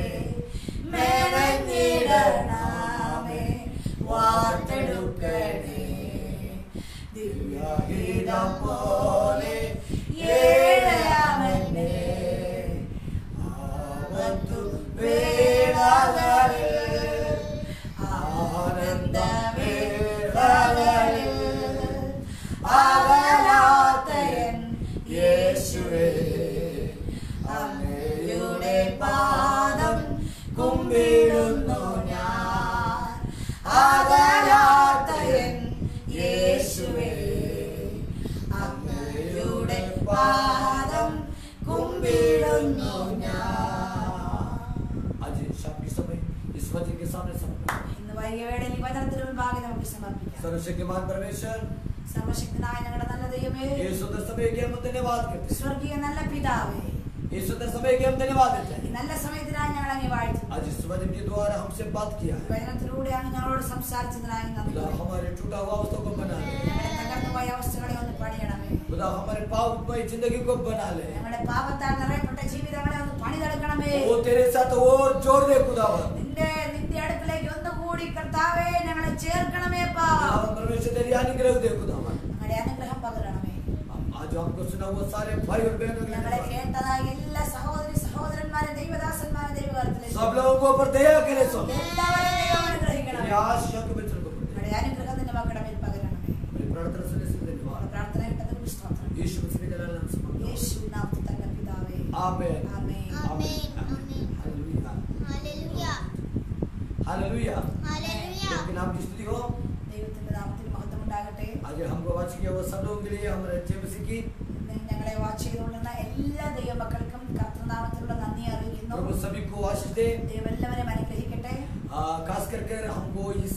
Speaker 2: മെനഞ്ഞിടണമേ വാർത്തെടുക്കണേ ദിവ്യഗീതം പോലെ ഏഴയാമെന്നെ ആവത്തു വേളകളിൽ ആനന്ദവേളകളിൽ അകലാത്തയൻ യേശുവേ അങ്ങയുടെ പാദം കുമ്പിടുന്നു ഞാൻ അകലാത്തയൻ യേശുവേ അങ്ങയുടെ പാദം കുമ്പിടുന്നു ഞാൻ
Speaker 1: आज शाम के समय इस वचन के सामने समर्पण करें
Speaker 2: ഇന്ന് വൈകിയ വേളയിൽ ഈ വചനത്തിന് മുൻപാകെ നമുക്ക് സമർപ്പിക്കാം
Speaker 1: सर्वशक्तिमान परमेश्वर
Speaker 2: സർവശക്തനായ ഞങ്ങളുടെ നല്ല ദൈവമേ
Speaker 1: ये सुंदर समय के हम धन्यवाद करते हैं
Speaker 2: സ്വർഗീയ നല്ല പിതാവേ
Speaker 1: ये सुंदर समय के हम धन्यवाद देते
Speaker 2: ഈ
Speaker 1: हैं
Speaker 2: നല്ല സമയത്തിനായി ഞങ്ങൾ അങ്ങേ വാഴ്ത്തുന്നു
Speaker 1: आज इस वचन के द्वारा हमसे बात किया है
Speaker 2: വചനത്തിലൂടെ അങ്ങ് ഞങ്ങളോട് സംസാരിച്ചതിനായി നന്ദി
Speaker 1: खुदा हमारे टूटा हुआ अवस्था को बना ले
Speaker 2: ഞങ്ങളുടെ തകർന്നുപോയ അവസ്ഥകളെ ഒന്ന് പണിയണമേ
Speaker 1: खुदा हमारे पापमय जिंदगी को बना ले
Speaker 2: ഞങ്ങളുടെ പാപത്താൽ നിറയപ്പെട്ട ജീവിതങ്ങളെ ഒന്ന് പണിതെടുക്കണമേ
Speaker 1: वो तेरे साथ वो जोड़ दे खुदावन
Speaker 2: നിന്റെ നിന്റെ അടുക്കലേക്ക് ഒന്നുകൂടി കർത്താവേ ഞങ്ങളെ ചേർക്കണമേ പാ
Speaker 1: खुदावन परमेश्वर तेरी अनुग्रह दे खुदावन
Speaker 2: ഞങ്ങളുടെ അനുഗ്രഹം പകരണമേ
Speaker 1: हम आज जो हमको सुना वो सारे भाई और बहनों के लिए
Speaker 2: ഞങ്ങളെ
Speaker 1: धन्यवाद।
Speaker 2: കേട്ടതായ എല്ലാ സഹോദരി സഹോദരന്മാരെ ദൈവദാസന്മാരെ ദൈവകരത്തിലേക്ക്
Speaker 1: सब लोगों को ऊपर दया करे सो
Speaker 2: എല്ലാവരെയും ദൈവം അനുഗ്രഹിക്കണമേ
Speaker 1: तेरी आशीष के बच्चों को ऊपर दे।
Speaker 2: ഞങ്ങളുടെ അനുഗ്രഹം നിന്റെ മക്കളുടെ മേൽ പകരണമേ
Speaker 1: हमारी प्रार्थना सुनने से
Speaker 2: നമ്മുടെ
Speaker 1: धन्यवाद
Speaker 2: പ്രാർത്ഥന കേട്ടതിന് സ്തോത്രം
Speaker 1: यीशु मसीह के नाम से मांगता हूं।
Speaker 2: യേശു നാമത്തിൽ തന്നെ പിതാവേ
Speaker 1: आमीन
Speaker 2: ആമേൻ
Speaker 4: Amen. Amen.
Speaker 1: Hallelujah
Speaker 4: Hallelujah.
Speaker 1: Hallelujah
Speaker 4: Hallelujah.
Speaker 1: उनके नाम की स्तुति हो
Speaker 2: ദൈവത്തിന്റെ നാമത്തിൽ മഹത്വം ഉണ്ടാകട്ടെ
Speaker 1: आज हमको वाच किया वो सब लोगों के लिए हमारे अच्छे मसीह की
Speaker 2: ഇന്ന് ഞങ്ങളെ വാച്ച് ചെയ്തുകൊള്ളുന്ന എല്ലാ ദൈവമക്കൾക്കും കർത്തൃനാമത്തിലുള്ള നന്ദി അറിയിക്കുന്നു
Speaker 1: प्रभु सभी को आशीष दे
Speaker 2: ദൈവം എല്ലാവരെയും അനുഗ്രഹിക്കട്ടെ
Speaker 1: आ, खास कर कर हमको इस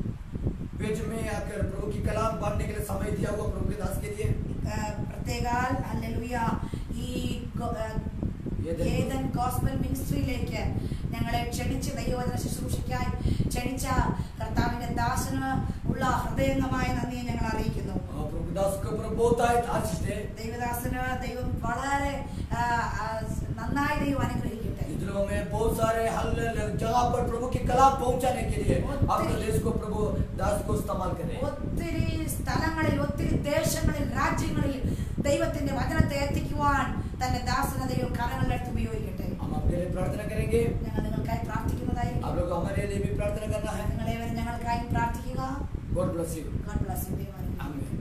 Speaker 1: पेज में आकर प्रभु की कलाम पढ़ने के लिए समय दिया हुआ प्रभु के दास के लिए
Speaker 2: ആ, പ്രത്യേകാൽ ഹല്ലേലൂയ ഈ ഗോ- ആ,
Speaker 1: ഏതൻ
Speaker 2: ഏതൻ ഗോസ്ബൽ മിനിസ്ട്രിയിലേക്ക് ഞങ്ങളെ ക്ഷണിച്ച് ദൈവവചന ശുശ്രൂഷയ്ക്കായി ക്ഷണിച്ച കർത്താവിന്റെ ദാസന് ഉള്ള ഹൃദയംഗമായ നന്ദിയെ ഞങ്ങൾ അറിയിക്കുന്നു
Speaker 1: आ, प्रभु के दास को प्रभु बहुत आय- आशीष दे
Speaker 2: ദൈവദാസന് ദൈവം വളരെ ആ, ആ, നന്നായി ദൈവം അനുഗ്രഹിക്കട്ടെ
Speaker 1: इस दिनों में बहुत सारे हल जगह पर प्रभु की कलाम पहुंचाने के लिए अपने देश को प्रभु दास को इस्तेमाल करें
Speaker 2: ഒത്തിരി സ്ഥലങ്ങളിൽ ഒത്തിരി ദേശങ്ങളിൽ രാജ്യങ്ങളിൽ ദൈവത്തിന്റെ വചനത്തെ എത്തിക്കുവാൻ തന്റെ ദാസന ദൈവം കരങ്ങളിലെടുത്ത് ഉപയോഗിക്കട്ടെ
Speaker 1: हम आपके लिए प्रार्थना करेंगे
Speaker 2: ഞങ്ങൾ നിങ്ങൾക്കായി പ്രാർത്ഥിക്കുന്നതായിരിക്കും
Speaker 1: आप लोग हमारे लिए भी प्रार्थना करना है
Speaker 2: നിങ്ങളേവരും ഞങ്ങൾക്കായി പ്രാർത്ഥിക്കുക
Speaker 1: God bless you
Speaker 2: God bless you. ദൈവം അനുഗ്രഹിക്കട്ടെ.
Speaker 1: आमीन